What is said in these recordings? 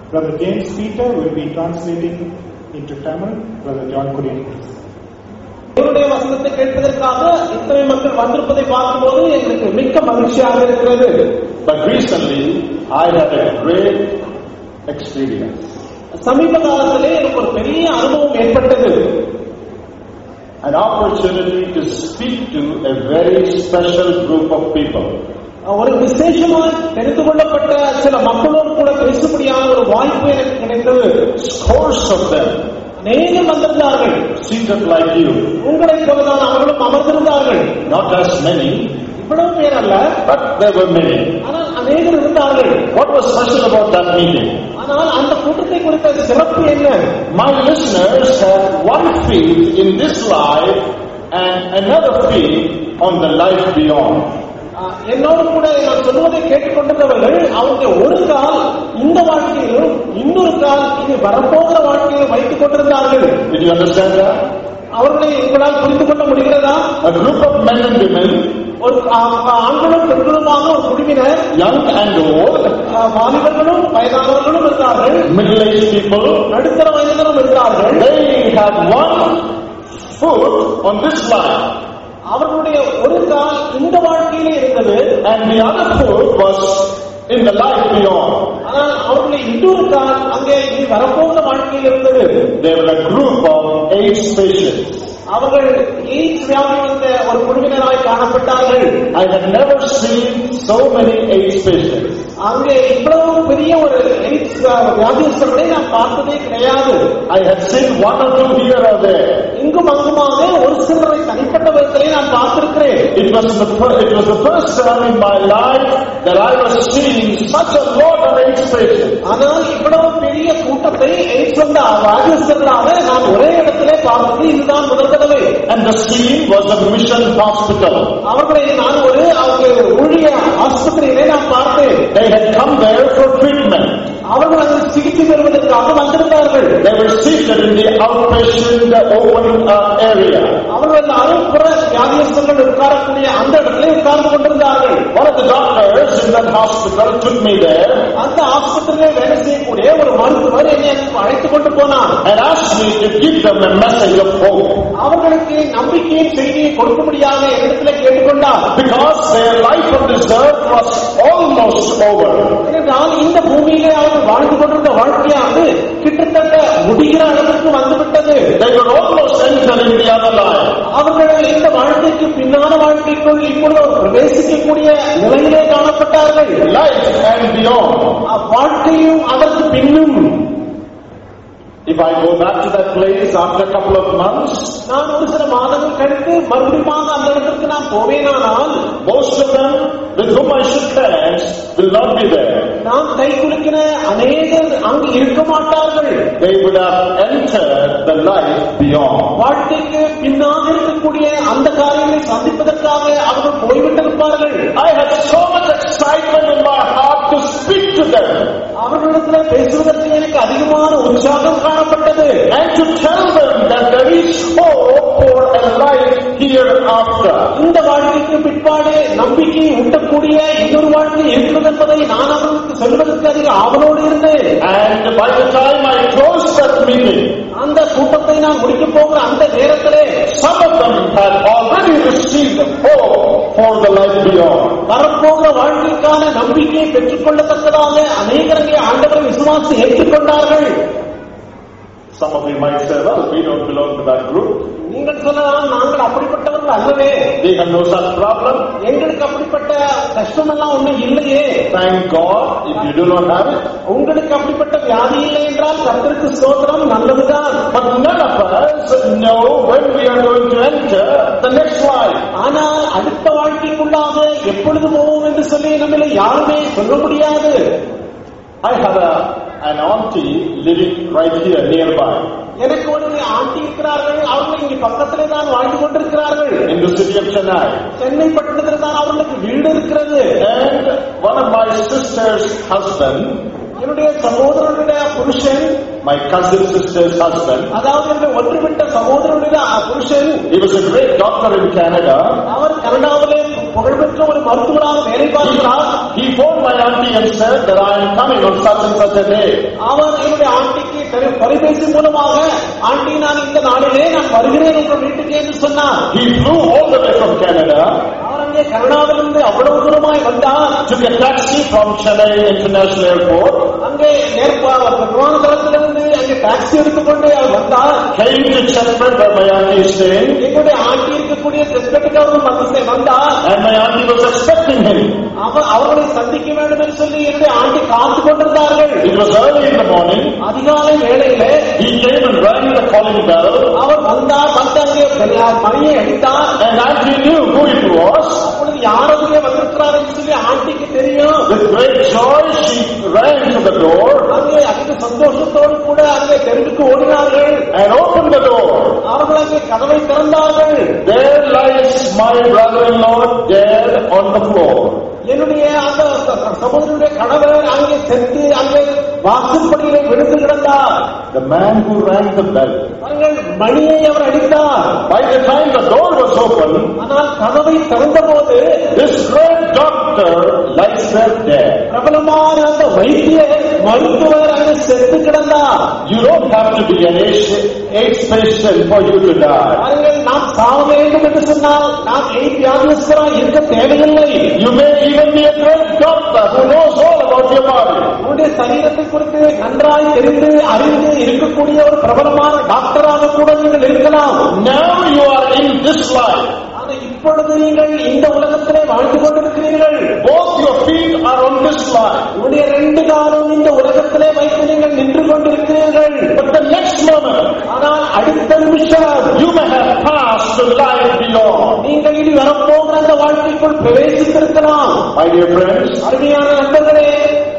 Brother James Peter will be translating into Tamil. Brother John Kurian. தேவனுடைய வசனத்தை கேட்பதற்காக இத்தனை மக்கள் வந்திருப்பதை பார்க்கும்போது எங்களுக்கு மிக்க மகிழ்ச்சியாக இருக்கிறது But recently, I had a great experience. சமீப காலத்திலே எனக்கு ஒரு பெரிய அனுபவம் ஏற்பட்டது An opportunity to speak to a very special group of people. ஒரு விசேஷமாக தெரிந்து கொள்ளப்பட்ட சில மக்களோடு கூட பேசும்படியான ஒரு வாய்ப்பு எனக்கு கிடைத்தது Scores of them அநேகம் வந்திருந்தார்கள் seated like you. உங்களைப் போலதான் அவர்களும் அமர்ந்திருந்தார்கள் Not as many, இவ்வளவு பேர் அல்ல but there were many. ஆனால் அநேகர் இருந்தார்கள் What was special about that meeting? ஆனால் அந்த கூட்டத்தை குறித்த சிறப்பு என்ன My listeners had one feet in this life and another feet on the life beyond. ஆஹ், என்னோடு கூட நான் சொல்வதை கேட்டுக்கொண்டிருந்தவர்கள் அவருடைய ஒரு கால் இந்த வாழ்க்கையிலும் இன்னொரு கால் இனி வரப்போகிற வாழ்க்கையிலும் வைத்துக் கொண்டிருந்தார்கள் Did you understand that? அவர்களை உங்களால் புரிந்து கொள்ள முடிகிறதா A group of men and women, ஒரு ஆ- ஆண்களும் பெண்களுமாக ஒரு குழுவினர் young and old, ஆஹ், வாலிபர்களும் வயதானவர்களும் இருந்தார்கள் middle-aged people, நடுத்தர வயதினரும் இருந்தார்கள் they had one foot on this life அவர்களுடைய ஒரு கால் இந்த வாழ்க்கையிலே இருந்தது and the other foot was in the life beyond. ஆனால் அவர்களுடைய இன்னொரு கால் அங்கே இனி வரப்போகிற வாழ்க்கையில் இருந்தது They were a group of AIDS patients. அவர்கள் எய்ட்ஸ் வியாதி வந்த ஒரு குழுவினராய் காணப்பட்டார்கள் I had never seen so many AIDS patients. அங்கே இவ்வளவு பெரிய ஒரு எய்ட்ஸ் வியாதியஸ்தர்களை நான் பார்த்ததே கிடையாது I had seen one or two here or there. இங்கும் அங்குமாக ஒரு சிலரை தனிப்பட்ட விதத்திலே நான் பார்த்திருக்கிறேன் It was the fir- it was the first time in my life that I was seeing such a lot of AIDS patients. ஆனால் இவ்வளவு பெரிய கூட்டத்தை எய்ட்ஸ் வந்த வியாதியஸ்தர்களாக நான் ஒரே இடத்திலே பார்த்தது இதுதான் முதல் தடவை And the scene was a mission hospital. அவர்களை நான் ஒரு அவங்க ஊழிய ஆஸ்பத்திரியிலே நான் பார்த்தேன் They had come there for treatment. அவர்கள் அங்கு சிகிச்சை பெறுவதற்காக வந்திருந்தார்கள் They were seated in the outpatient uh, open uh, area. அவர்கள் அந்த அரைப்புற வியாதியஸ்தர்கள் உட்காரக்கூடிய அந்த இடத்திலே உட்கார்ந்து கொண்டிருந்தார்கள் One of the doctors in that hospital took me there அந்த ஆஸ்பத்திரியிலே வேலை செய்யக்கூடிய ஒரு மருத்துவர் என்னை அங்கு அழைத்துக் கொண்டு போனார் and asked me to give them a message of hope அவர்களுக்கு நம்பிக்கையின் செய்தியை கொடுக்கும்படியாக என்னிடத்திலே கேட்டுக்கொண்டார் because their life on this earth was almost over. ஏனென்றால் இந்த பூமியிலே அவர்கள் வாழ்ந்து கொண்டிருந்த வாழ்க்கையானது கிட்டத்தட்ட முடிகிற அளவுக்கு வந்துவிட்டது They were almost entering the other life. அவர்கள் இந்த வாழ்க்கைக்கு பின்னான வாழ்க்கைக்குள் இப்பொழுது பிரவேசிக்கக்கூடிய நிலையிலே காணப்பட்டார்கள் Life and beyond. வாழ்க்கையும் அதற்கு பின்னும் If I go back to that place after a couple of months, நான் ஒரு சில மாதங்கள் கழித்து மறுபடியும் அந்த இடத்திற்கு நான் போவேனானால் most of them with whom I shook hands will not be there. நான் கை குலுக்கின அநேகர் அங்கு இருக்க மாட்டார்கள் They would have entered the life beyond. வாழ்க்கைக்கு பின்னாக இருக்கக்கூடிய அந்த காரியங்களை சந்திப்பதற்காக அவர்கள் போய்விட்டிருப்பார்கள் I had so much excitement in my heart to speak to them அவர்களிடத்தில் பேசுவதற்கு எனக்கு அதிகமான உற்சாகம் காணப்பட்டது and to tell them that there is hope for a life hereafter. இந்த வாழ்க்கைக்கு பிற்பாடு நம்பிக்கையை ஊட்டக்கூடிய இன்னொரு வாழ்க்கை இருக்கிறது என்பதை நான் அவர்களுக்கு சொல்வதற்கு அதிக ஆவலோடு இருந்தேன் And by the time I closed that meeting, அந்த கூட்டத்தை நான் முடிக்கப் போகிற அந்த நேரத்திலே some of them had already received hope for the life beyond. வரப்போகிற வாழ்க்கைக்கான நம்பிக்கையை பெற்றுக் கொள்ளத்தக்கதாக அநேகரங்கே ஆண்டவரை விசுவாசி ஏற்றுக்கொண்டார்கள் Some of you might say, well, we don't belong to that group. நீங்கள் சொல்லலாம் நாங்கள் அப்படிப்பட்டவர்கள் அல்லவே We have no such problem. எங்களுக்கு அப்படிப்பட்ட கஷ்டம் எல்லாம் ஒண்ணும் இல்லையே Thank God if you do not have it. உங்களுக்கு அப்படிப்பட்ட வியாதி இல்லை என்றால் கர்த்தருக்கு ஸ்தோத்திரம் நல்லதுதான் But none of us know when we are going to enter the next life. ஆனால் அடுத்த வாழ்க்கைக்குள்ளாக எப்பொழுது போவோம் என்று சொல்லி நம்மள யாருமே சொல்ல முடியாது I have a, an auntie living right here nearby எனக்கு ஒரு ஆண்டி இருக்கிறார்கள் அவர்கள் இங்கே பக்கத்திலே தான் வாழ்ந்து கொண்டிருக்கிறார்கள் in the city of Chennai. Chennai பட்டணத்தில் தான் அவர்களுக்கு வீடு இருக்கிறது And one of my sister's husband, என்னுடைய சகோதரனுடைய புருஷன் my cousin sister's husband, அதாவது என்னுடைய ஒன்றுவிட்ட சகோதரனுடைய புருஷன் he was a great doctor in Canada. அவர் கனடாவிலே புகழ்பெற்ற அங்க ஒரு மருத்துவராக வேலை பார்க்கிறார் He phoned my auntie and said that I am coming on such and such a day. அவர் என்னுடைய ஆண்டிக்கு தெரி- தொலைபேசி மூலமாக ஆண்டி நான் இந்த நாளிலே நான் வருகிறேன் உங்கள் வீட்டுக்கு என்று சொன்னார் He flew all the way from Canada, அவர் அங்கே கனடாவிலிருந்து அவ்வளவு தூரமாய் வந்தார் took a taxi from Chennai International Airport, அங்கே நேர்பார் விமான தளத்திலிருந்து அங்கே டாக்ஸி எடுத்துக்கொண்டு அவர் வந்தார் came to Chestnut where my auntie is staying, எங்களுடைய ஆண்டி இருக்கக்கூடிய செஸ்பெட்டுக்கு அவர் வந்து வந்தார் and my auntie was expecting him. அவர் அவர்களை சந்திக்க வேண்டும் என்று சொல்லி என்னுடைய ஆண்டி காத்து கொண்டிருந்தார்கள் It was early in the morning. அதிகாலை வேளையிலே He came and rang the calling bell, அவர் வந்தார் வந்து அங்கே பெரிய- மணியை அடித்தார் and auntie knew who it was. அப்பொழுது யார் அங்கே வந்திருக்கிறார் என்று சொல்லி ஆண்டிக்கு தெரியும் With great joy, she ran to the door அங்கே அதிக சந்தோஷத்தோடு கூட அங்கே தெருவுக்கு ஓடினார்கள் and opened the door. அவர்கள் அங்கே கதவை திறந்தார்கள் There lies my brother-in-law dead on the floor. என்னுடைய அந்த ச- சகோதரனுடைய கணவர் அங்கே சென்று அங்கே வாசற்படியிலே விழுந்து கிடந்தார் The man who rang the bell. அவர்கள் மணியை அவர் அடித்தார் By the time the door was open, ஆனால் கதவை திறந்தபோது this great doctor lies there dead. பிரபலமான அந்த வைத்தியர் மருத்துவர் அங்கே செத்து கிடந்தார் You don't have to be an AIDS AIDS patient for you to die. பாருங்கள் நாம் சாக வேண்டும் என்று சொன்னால் நாம் எய்ட் வியாதிஸ்வராக இருக்க தேவையில்லை You may even be a great doctor who knows all about your body. நம்முடைய சரீரத்தை குறித்து நன்றாய் தெரிந்து அறிந்து இருக்கக்கூடிய ஒரு பிரபலமான டாக்டராக கூட நீங்கள் இருக்கலாம் Now you are in this life. ஆனா இப்பொழுது நீங்கள் இந்த உலகத்திலே வாழ்ந்து கொண்டிருக்கிறீர்கள் Both your feet are on this life. உங்களுடைய ரெண்டு காலம் இந்த உலகத்திலே வைத்து நீங்கள் நின்று கொண்டிருக்கிறீர்கள் But the next moment, ஆனால் அடுத்த நிமிஷம் you may have passed to life beyond. நீங்கள் இனி வரப்போகிற அந்த வாழ்க்கைக்குள் பிரவேசித்திருக்கலாம் My dear friends, அருமையான நண்பர்களே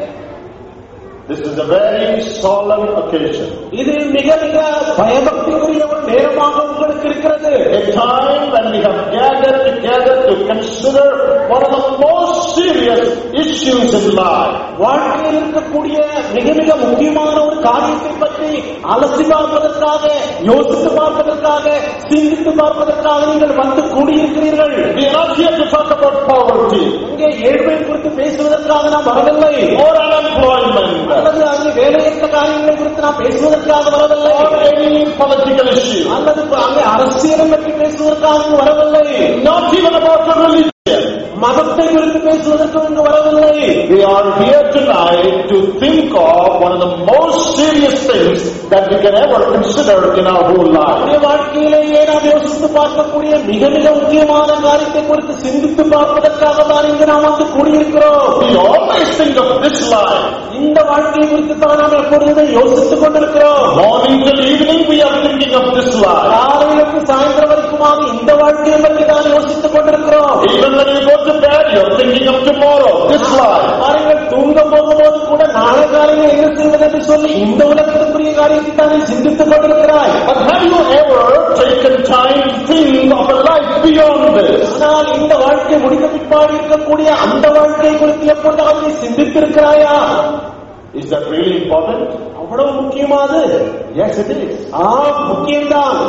this is a very solemn occasion. இது மிக மிக பயபக்தியுடைய ஒரு நேரமாக உங்களுக்கு இருக்கிறது A time when we have gathered together to consider one of the most serious issues in life. வாழ்க்கையில் இருக்கக்கூடிய மிக மிக முக்கியமான ஒரு காரியத்தை பற்றி அலசி பார்ப்பதற்காக யோசித்து பார்ப்பதற்காக சிந்தித்து பார்ப்பதற்காக நீங்கள் வந்து கூடியிருக்கிறீர்கள் We are not here to talk about poverty இங்கே ஏழ்மை குறித்து பேசுவதற்காக நாம் வரவில்லை or unemployment அல்லது அங்கே வேலையற்ற காரியங்களை குறித்து நாம் பேசுவதற்காக வரவில்லை or any political issue. அல்லது அங்கே அரசியலை பற்றி பேசுவதற்காக இங்கு வரவில்லை Not even about the religion. மதத்தை குறித்து பேசுவதற்கு இங்கு வரவில்லை We are here tonight to think of one of the most serious things that we can ever consider in our whole life. நம்முடைய வாழ்க்கையிலேயே நாம் யோசித்து பார்க்கக்கூடிய மிக மிக முக்கியமான காரியத்தை குறித்து சிந்தித்து பார்ப்பதற்காக தான் இங்கு நாம் வந்து கூடியிருக்கிறோம் We always think of this life. இந்த வாழ்க்கையை குறித்து தான் நாம் எப்பொழுதும் யோசித்துக் கொண்டிருக்கிறோம் Morning till evening we are thinking of this life. காலையிலிருந்து சாயந்தரம் வரைக்குமாக இந்த வாழ்க்கையை பற்றி தான் யோசித்துக் கொண்டிருக்கிறோம் Even when you go to bed, you are thinking of tomorrow, this life. பாருங்கள் தூங்க போகும்போது கூட நாளை காலையில் என்ன செய்வது என்று சொல்லி இந்த உலகத்திற்குரிய காரியத்தை தானே சிந்தித்துக் கொண்டிருக்கிறாய் But have you ever taken time to think of a life beyond this? ஆனால் இந்த வாழ்க்கை முடிந்த பிற்பாடு இருக்கக்கூடிய அந்த வாழ்க்கை குறித்து எப்பொழுதாவது நீ சிந்தித்திருக்கிறாயா Is that really important? அவ்வளவு முக்கியமாது Yes, it is. ஆ முக்கியம்தான்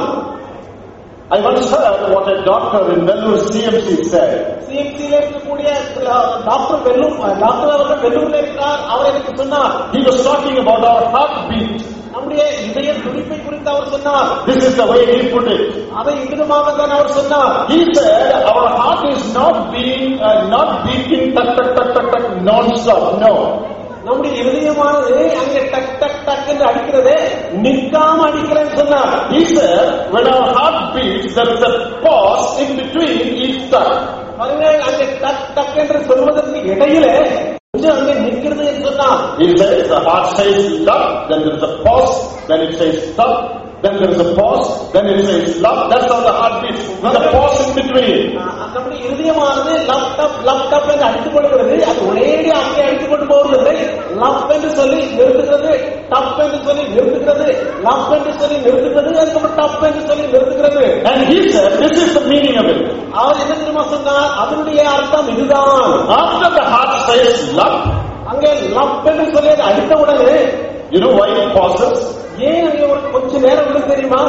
I once heard what a doctor in Vellore CMC said. சிஎம்சியில இருக்கக்கூடிய டாக்டர் வெல்லூர் டாக்டர் அவர்கள் வெல்லூர்ல இருக்கிறார் அவர் எனக்கு சொன்னார் He was talking about our heartbeat. நம்முடைய இதய துடிப்பை குறித்து அவர் சொன்னார் This is the way he put it. அதை இவ்விதமாக தான் அவர் சொன்னார் He said our heart is not being, uh, not beating tuck, tuck, tuck, tuck, tuck, non-stop. No. நம்முடைய இருதயமானது அங்கே டக் டக் டக் என்று அடிக்கிறது நிற்காம அடிக்கிறேன்னு சொன்னார் He said when our heart beats, there is a pause in between each tuck. பாருங்கள் அங்கே டக் டக் என்று சொல்வதற்கு இடையில கொஞ்சம் அங்கே நிற்கிறது என்று சொன்னார் He says the heart says love, then there is a pause, then it says stop, then there is a pause, then it says love. That's how the heart beats. With a pause in between. அஹ் நம்முடைய இருதயமானது lub dub lub dub என்று அடித்துக் கொள்கிறது அது ஒரேடி அங்கே அடித்துக் கொண்டு போவதில்லை லப் என்று சொல்லி நிறுத்துகிறது டப் என்று சொல்லி நிறுத்துகிறது லப் என்று சொல்லி நிறுத்துகிறது அதுக்கப்புறம் டப் என்று சொல்லி நிறுத்துகிறது And he said this is the meaning of it. அவர் என்ன தெரியுமா சொன்னார் அதனுடைய அர்த்தம் இதுதான் After the heart says love, அங்கே லப் என்று சொல்லி அது அடித்த உடனே you know why it pauses? ஏன் அங்கே ஒரு கொஞ்ச நேரம் விடும் தெரியுமா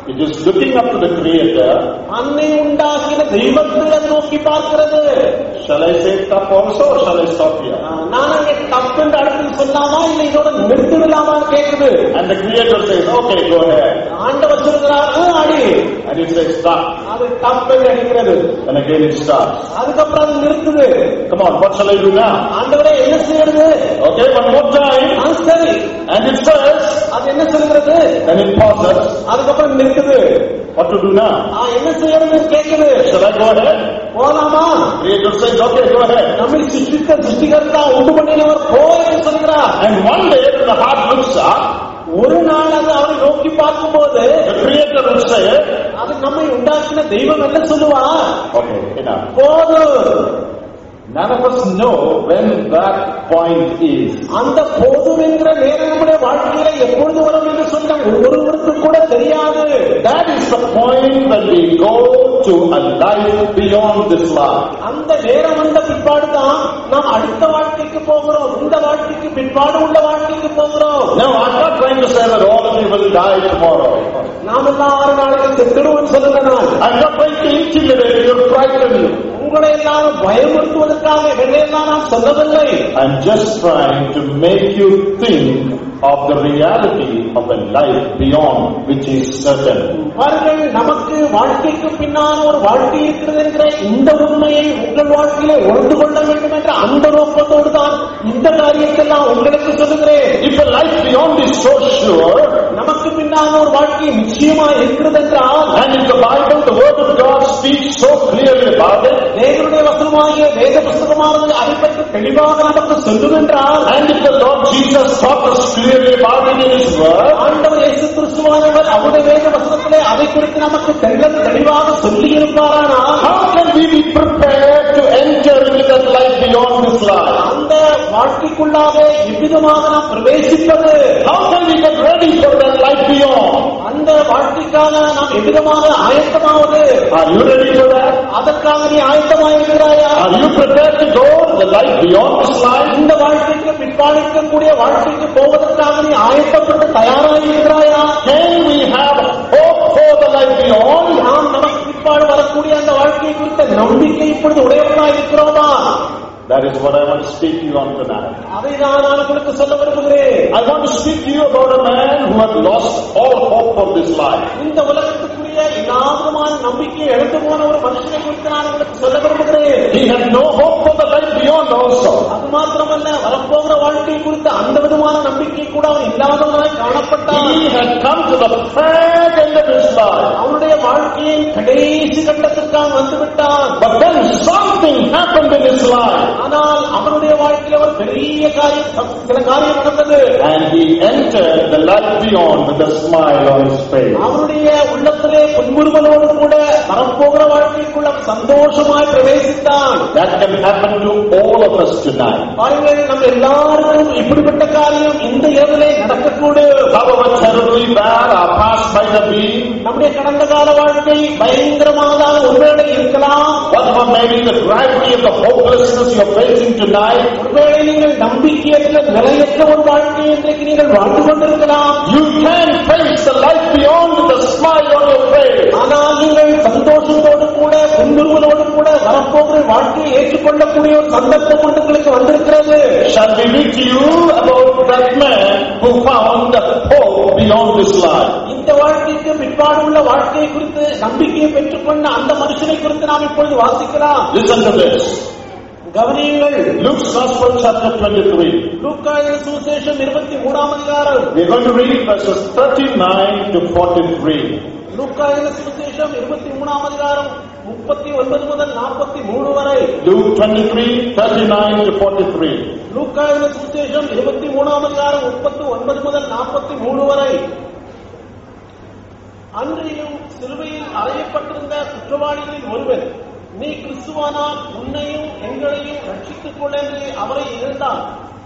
It is looking up to the Creator. அன்னை உண்டாக்கின தெய்வத்தை அது நோக்கி பார்க்கிறது Shall I say tough also or shall I stop here? ஆஹ் நான் அங்கே தப்பு என்று அடுத்து சொல்லாமா இல்லை இதோட நிறுத்திடலாமான்னு கேட்குது And the Creator says, okay, go ahead. ஆண்டவர் சொல்கிறார் "ஆ, அடி And it says stop. அது தப்பு என்று அடிக்கிறது And again it starts. அதுக்கப்புறம் அது நிறுத்துது Come on, what shall I do now? ஆண்டவரே என்ன செய்யறது Okay, one more time. ஆ, சரி And it says, அது என்ன சொல்கிறது and it pauses. அதுக்கப்புறம் நிறுத்துது What to do now? ஆ, என்ன செய்யறது கேட்குது Shall I go ahead? போலாமா Creator says, okay, go ahead. நம்மை சிருஷ்டித்த சிருஷ்டிகர்த்தா உண்டு பண்ணினவர் போ என்று சொல்கிறார் And one day when the heart looks up, ஒரு நாள் அது அவரை நோக்கி பார்க்கும்போது the Creator will say, அது நம்மை உண்டாக்கின தெய்வம் என்ன சொல்லுவா okay, enough. போதும் None of us know when that point is. அந்த போதும் என்கிற நேரம் நம்முடைய வாழ்க்கையில எப்பொழுது வரும் என்று சொன்ன ஒவ்வொருவருக்கும் கூட தெரியாது That is the point when we go to a life beyond this life. அந்த நேரம் வந்த பிற்பாடு தான் நாம் அடுத்த வாழ்க்கைக்கு போகிறோம் இந்த வாழ்க்கைக்கு பிற்பாடு உள்ள வாழ்க்கைக்கு போகிறோம் Now, I'm not trying to say that all of you will die tomorrow. நாம் எல்லாம் ஆறு நாளைக்கு செத்துடுவோம் சொல்லுங்க நான் I'm not trying to intimidate you, frighten you. உங்களை எல்லாரும் பயமுறுத்துவதற்காக இவையெல்லாம் நாம் சொல்லவில்லை I'm just trying to make you think of the reality of a life beyond which is certain. பாருங்கள் நமக்கு வாழ்க்கைக்கு பின்னால் ஒரு வாழ்க்கை இருக்கிறது என்கிற இந்த உண்மையை உங்கள் வாழ்க்கையில உணர்ந்து கொள்ள வேண்டும் என்ற அந்த நோக்கத்தோடு தான் இந்த காரியத்தெல்லாம் உங்களுக்கு சொல்லுகிறேன் If a life beyond is so sure, நமக்கு பின்னால் ஒரு வாழ்க்கை நிச்சயமா இருக்கிறது என்றால் and if the Bible, the Word of God speaks so clearly about it, தேவனுடைய வசனமாகிய வேத புஸ்தகமானது அதை பற்றி தெளிவாக நமக்கு சொல்லும் என்றால் and if the Lord Jesus taught us clearly about it in His Word, ஆண்டவர் இயேசு கிறிஸ்துவானவர் அவருடைய வேத வசனத்திலே அதை குறித்து நமக்கு தெள்ள தெளிவாக சொல்லி இருப்பாரானால் how can we be prepared to enter into that life beyond this life? அந்த வாழ்க்கைக்குள்ளாக எவ்விதமாக நாம் பிரவேசிப்பது How can we get ready for that life beyond? அந்த வாழ்க்கைக்காக நாம் எவ்விதமாக ஆயத்தமாவது Are you ready for that? அதற்காக நீ ஆயத்தமாயிருக்கிறாயா Are you prepared to go the life beyond this life? இந்த வாழ்க்கைக்கு பிற்பாடிக்கக்கூடிய வாழ்க்கைக்கு போவதற்காக நீ ஆயத்தப்பட்டு தயாராயிருக்கிறாயா Can we have hope for the life beyond? நாம் நமக்கு பிற்பாடு வரக்கூடிய அந்த வாழ்க்கையை குறித்த நம்பிக்கை இப்பொழுது உடையவர்களாக இருக்கிறோமா That is what I want to speak to you on tonight. அதை தான் நான் உங்களுக்கு சொல்ல விரும்புகிறேன் I want to speak to you about a man who had lost all hope for this life. இந்த உலகத்துக்குரிய எல்லா விதமான நம்பிக்கையை எடுத்து போன ஒரு மனுஷனை குறித்து நான் உங்களுக்கு சொல்ல விரும்புகிறேன் He had no hope for the life beyond also. அது மாத்திரமல்ல வரப்போகிற வாழ்க்கை குறித்த அந்த விதமான நம்பிக்கை கூட அவன் இல்லாதவனாய் காணப்பட்டான் He had come to the fag end of his life. அவனுடைய வாழ்க்கையின் கடைசி கட்டத்திற்காக வந்து விட்டான் But then something happened in his life. ஆனால் அவனுடைய வாழ்க்கையில ஒரு பெரிய காரியம் சில காரியம் நடந்தது And he entered the life beyond with a smile on his face. அவனுடைய உள்ளத்திலே புன்முறுவலோடு கூட வரப்போகிற வாழ்க்கைக்குள்ள அவன் சந்தோஷமாய் பிரவேசித்தான் That can happen to all of us tonight. பாருங்கள் நம்ம எல்லாருக்கும் இப்படிப்பட்ட காரியம் இந்த இரவிலே நடக்கக்கூடும் However terribly bad our past might have been, நம்முடைய கடந்த கால வாழ்க்கை பயங்கரமானதாக ஒருவேளை இருக்கலாம் whatever may be the gravity of the hopelessness you're facing tonight, ஒருவேளை நீங்கள் நம்பிக்கையற்ற நிலையற்ற ஒரு வாழ்க்கை இன்றைக்கு நீங்கள் வாழ்ந்து கொண்டிருக்கலாம் you can face the life beyond with a smile on your face. ஆனால் நீங்கள் சந்தோஷத்தோடு கூட புன்முறுவலோடு கூட வரப்போகிற வாழ்க்கையை ஏற்றுக்கொள்ளக்கூடிய ஒரு சந்தர்ப்பம் ஒன்று உங்களுக்கு வந்திருக்கிறது Shall we read to you about that man who found the hope beyond this life? இந்த வாழ்க்கைக்கு பிற்பாடு உள்ள வாழ்க்கையை குறித்து நம்பிக்கையை பெற்றுக்கொண்ட அந்த மனுஷனை குறித்து நாம் இப்பொழுது வாசிக்கலாம் Listen to this. கவனியுங்கள் Luke's Gospel chapter 23. லூக்காயின் சுவிசேஷம் இருபத்தி மூணாம் அதிகாரம் We're going to read verses 39 to 43. லூக்காயின் சுவிசேஷம் இருபத்தி மூணாம் அதிகாரம் முப்பத்தி ஒன்பது முதல் நாற்பத்தி மூணு வரை Luke 23, 39 to 43. லூக்காயின் சுவிசேஷம் இருபத்தி மூணாம் அதிகாரம் முப்பத்தி ஒன்பது முதல் நாற்பத்தி மூணு வரை அன்றியும் சிலுவையில் அறையப்பட்டிருந்த குற்றவாளிகளில் ஒருவன் நீ கிறிஸ்துவானால் உன்னையும் எங்களையும் ரட்சித்துக் கொள்ள என்று அவரை இழந்தான்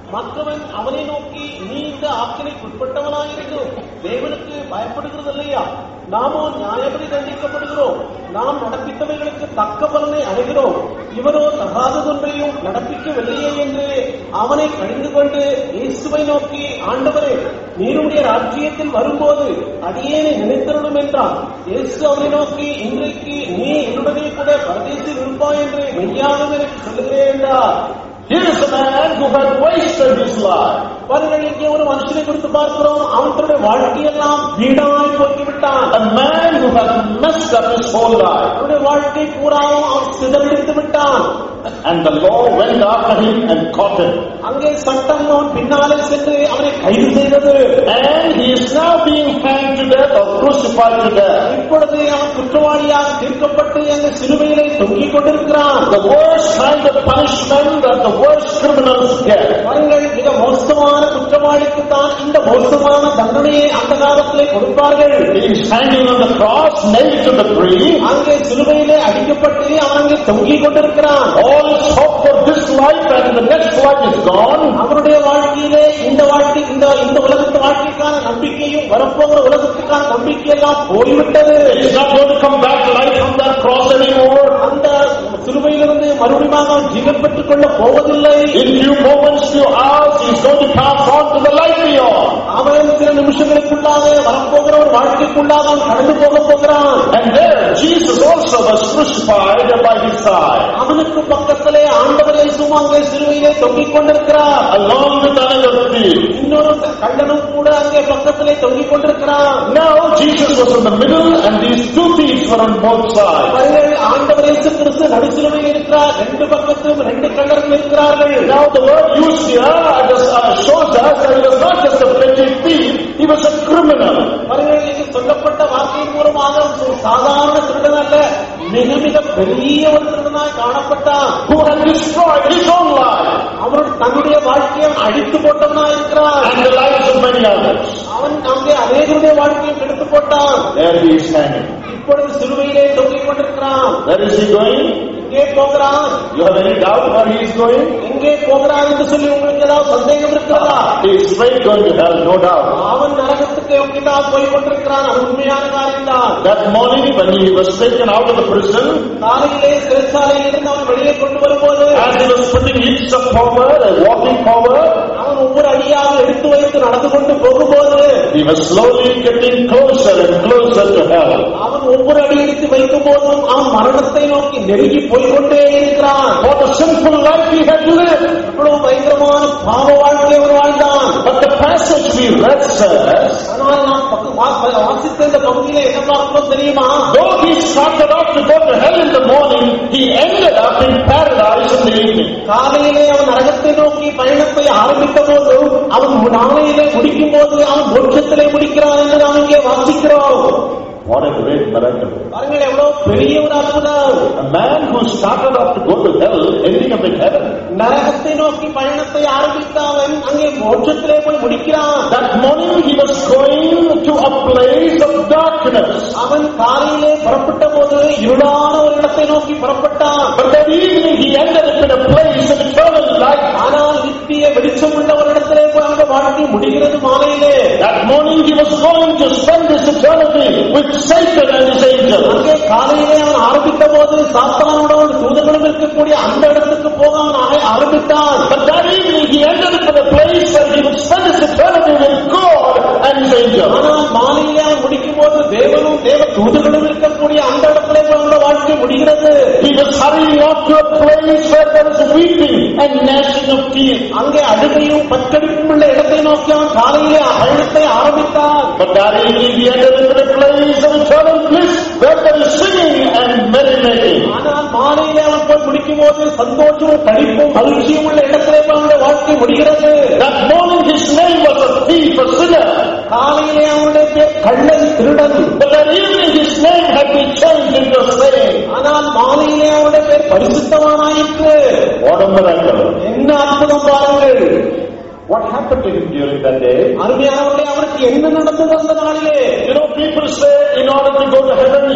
மற்றவன் அவனை நோக்கி நீ இந்த ஆக்கினைக்கு உட்பட்டவனாயிருந்தும் தேவனுக்கு பயப்படுகிறது இல்லையா நாமோ நியாயப்படி தண்டிக்கப்படுகிறோம் நாம் நடப்பித்தவைகளுக்கு தக்க பலனை அடைகிறோம் இவரோ தகாததொன்றையும் நடப்பிக்கவில்லையே என்று அவனை கடிந்து கொண்டு இயேசுவை நோக்கி ஆண்டவரே நீருடைய ராஜ்யத்தில் வரும்போது அடியேனை நினைத்தருளும் என்றான் இயேசு அவனை நோக்கி இன்றைக்கு நீ என்னுடனே கூட பரதேசில் இருப்பாய் என்று மெய்யாகவும் எனக்கு சொல்லுகிறேன் என்றார் Here is a man who had wasted his life. பாருங்கள் இங்கே ஒரு மனுஷனை குறித்து பார்க்கிறோம் அவன் தன்னுடைய வாழ்க்கையெல்லாம் வீடாய் போக்கிவிட்டான் A man who had messed up his whole life. அவனுடைய வாழ்க்கை பூராவும் அவன் சிதறடித்து விட்டான் And the law went after him and caught him. அங்கே சட்டம் அவன் பின்னாலே சென்று அவனை கைது செய்தது And he is now being hanged to death or crucified to death. இப்பொழுது அவன் குற்றவாளியாக தீர்க்கப்பட்டு அந்த சிலுவையிலே தொங்கிக் கொண்டிருக்கிறான் The worst kind of punishment that the worst criminals get. பாருங்கள் மிக மோசமான குற்றவாளிக்கு தான் இந்த மோசமான தண்டனையை அந்த காலத்திலே கொடுப்பார்கள் He is hanging on the cross, nailed to the tree. அங்கே சிலுவையிலே அடிக்கப்பட்டு அவன் அங்கே தொங்கிக் கொண்டிருக்கிறான் All his hope for this life and the next life is gone. அவருடைய வாழ்க்கையிலே இந்த வாழ்க்கை இந்த இந்த உலகத்து வாழ்க்கைக்கான நம்பிக்கையும் வரப்போகிற உலகத்துக்கான நம்பிக்கை எல்லாம் போய்விட்டது He is not going to come back to life from that cross anymore. அந்த சிலுவையிலிருந்து மறுபடியும் அவன் ஜீவன் பெற்றுக் கொள்ள போவதில்லை In few moments, few hours, he is going to pass on to the life beyond. அவன் சில நிமிஷங்களுக்குள்ளாக வரப்போகிற ஒரு வாழ்க்கைக்குள்ளாக அவன் கடந்து போக போகிறான் And there, Jesus also was crucified by his side, அவனுக்கு பக்கத்திலே ஆண்டவர் இயேசுவும் அங்கே சிலுவையிலே தொங்கிக் கொண்டிருக்கிறார் along with another thief. இன்னொரு கள்ளனும் கூட அங்கே பக்கத்திலே தொங்கிக் கொண்டிருக்கிறான் Now, Jesus was in the middle, and these two thieves were on both sides. அவர்கள் ஆண்டவர் இயேசு கிறிஸ்து நடுசிலுவையில் இருக்கிறார் ரெண்டு பக்கத்தும் ரெண்டு கள்ளர்கள் இருக்கிறார்கள் Now, the word used here just, uh, shows us that he was not just a petty thief, he was a criminal. அவர்கள் இங்கு சொல்லப்பட்ட வார்த்தையின் மூலமாக ஒரு சாதாரண திருடன் அல்ல மிக மிக பெரிய ஒரு திருடனாய் காணப்பட்டான் who had destroyed his own life அவன் தன்னுடைய வாழ்க்கையை அவன் அழித்து போட்டவனாய் இருக்கிறான் and the lives of many others. அவன் அங்கே அநேகருடைய வாழ்க்கையை கெடுத்து போட்டான் There he is hanging. இப்பொழுது சிலுவையிலே தொங்கிக் கொண்டிருக்கிறான் Where is he going? எங்கே போகிறான் You have any doubt where he is going? எங்கே போகிறான் என்று சொல்லி உங்களுக்கு ஏதாவது சந்தேகம் இருக்கிறதா He is straight going to hell, no doubt. அவன் நரகத்துக்கு எங்கிட்டால் போய் கொண்டிருக்கிறான் அது உண்மையான காரியம்தான் That morning when he was taken out of the prison, காலையிலே சிறைச்சாலையில் இருந்து அவன் வெளியே கொண்டு வரும்போது as he was putting leaps of forward and walking forward, அவன் ஒவ்வொரு அடியாக எடுத்து வைத்து நடந்து கொண்டு போகும்போது he was slowly getting closer and closer to hell. அவன் ஒவ்வொரு அடி எடுத்து வைக்கும் போதும் அவன் மரணத்தை நோக்கி நெருங்கி போய்கொண்டே இருக்கிறான் What a sinful life he had lived. இவ்வளவு பயங்கரமான பாவ வாழ்க்கை அவன் வாழ்ந்தான் But the passage we read says, ஆனால் நான் பக்க- வா- வாசித்த இந்த பகுதியில என்ன பார்க்கிறோம் தெரியுமா though he started off to go to hell in the morning, he ended up in paradise in the evening. காலையிலே அவன் நரகத்தை நோக்கி பயணத்தை ஆரம்பித்த போது அவன் நாளையிலே முடிக்கும் போது அவன் மோட்சத்திலே முடிக்கிறான் என்று நாம் இங்கே வாசிக்கிறோம் What a great miracle. பாருங்கள் எவ்வளவு பெரிய ஒரு அற்புதம் A man who started off to go to hell, ending up in heaven. நரகத்தை நோக்கி பயணத்தை ஆரம்பித்த அவன் அங்கே மோட்சத்திலே போய் முடிக்கிறான் That morning he was going to a place of darkness. அவன் காலையிலே புறப்பட்ட போது இருளான ஒரு இடத்தை நோக்கி புறப்பட்டான் But that evening he ended up in a place of eternal light. ஆனால் நித்திய வெளிச்சம் உள்ள ஒரு இடத்திலே போய் அவனுடைய வாழ்க்கை முடிகிறது மாலையிலே That morning he was going to spend his eternity with Satan and his angels. அங்கே காலையிலே அவன் ஆரம்பித்த போது சாத்தானோடு தூதர்களும் இருக்கக்கூடிய அந்த இடத்துக்கு போக அவன் ஆர- ஆரம்பித்தான் But that evening he ended up in a place where he would spend his eternity with God and his angels. ஆனால் மாலையிலே அவன் முடிக்கும் போது தேவனும் தேவ தூதர்களும் இருக்கக்கூடிய அந்த இடத்திலே போய் அவனுடைய வாழ்க்கை முடிகிறது He was hurrying off to a place where there is weeping and gnashing of teeth. அங்கே அழுகையும் பற்கடிப்பும் உள்ள இடத்தை நோக்கி அவன் காலையிலே பயணத்தை ஆரம்பித்தான் But that evening he ended up in a place of eternal bliss where there is singing and merrymaking. ஆனால் மாலையிலே அவன் போய் முடிக்கும் போது சந்தோஷமும் கழிப்பும் மகிழ்ச்சியும் உள்ள இடத்திலே போய் அவனுடைய வாழ்க்கை முடிகிறது That morning his name was a thief, a sinner. காலையிலே அவனுடைய பேர் கள்ளன் திருடன் But that evening his name had been changed into a saying. ஆனால் மாலையிலே அவனுடைய பேர் பரிசுத்தமானாயிற்று What a miracle. என்ன அற்புதம் பாருங்கள் What happened to him during that day? அருமையானவர்களே அவருக்கு என்ன நடந்தது அந்த நாளிலே You know, people say in order to go to heaven,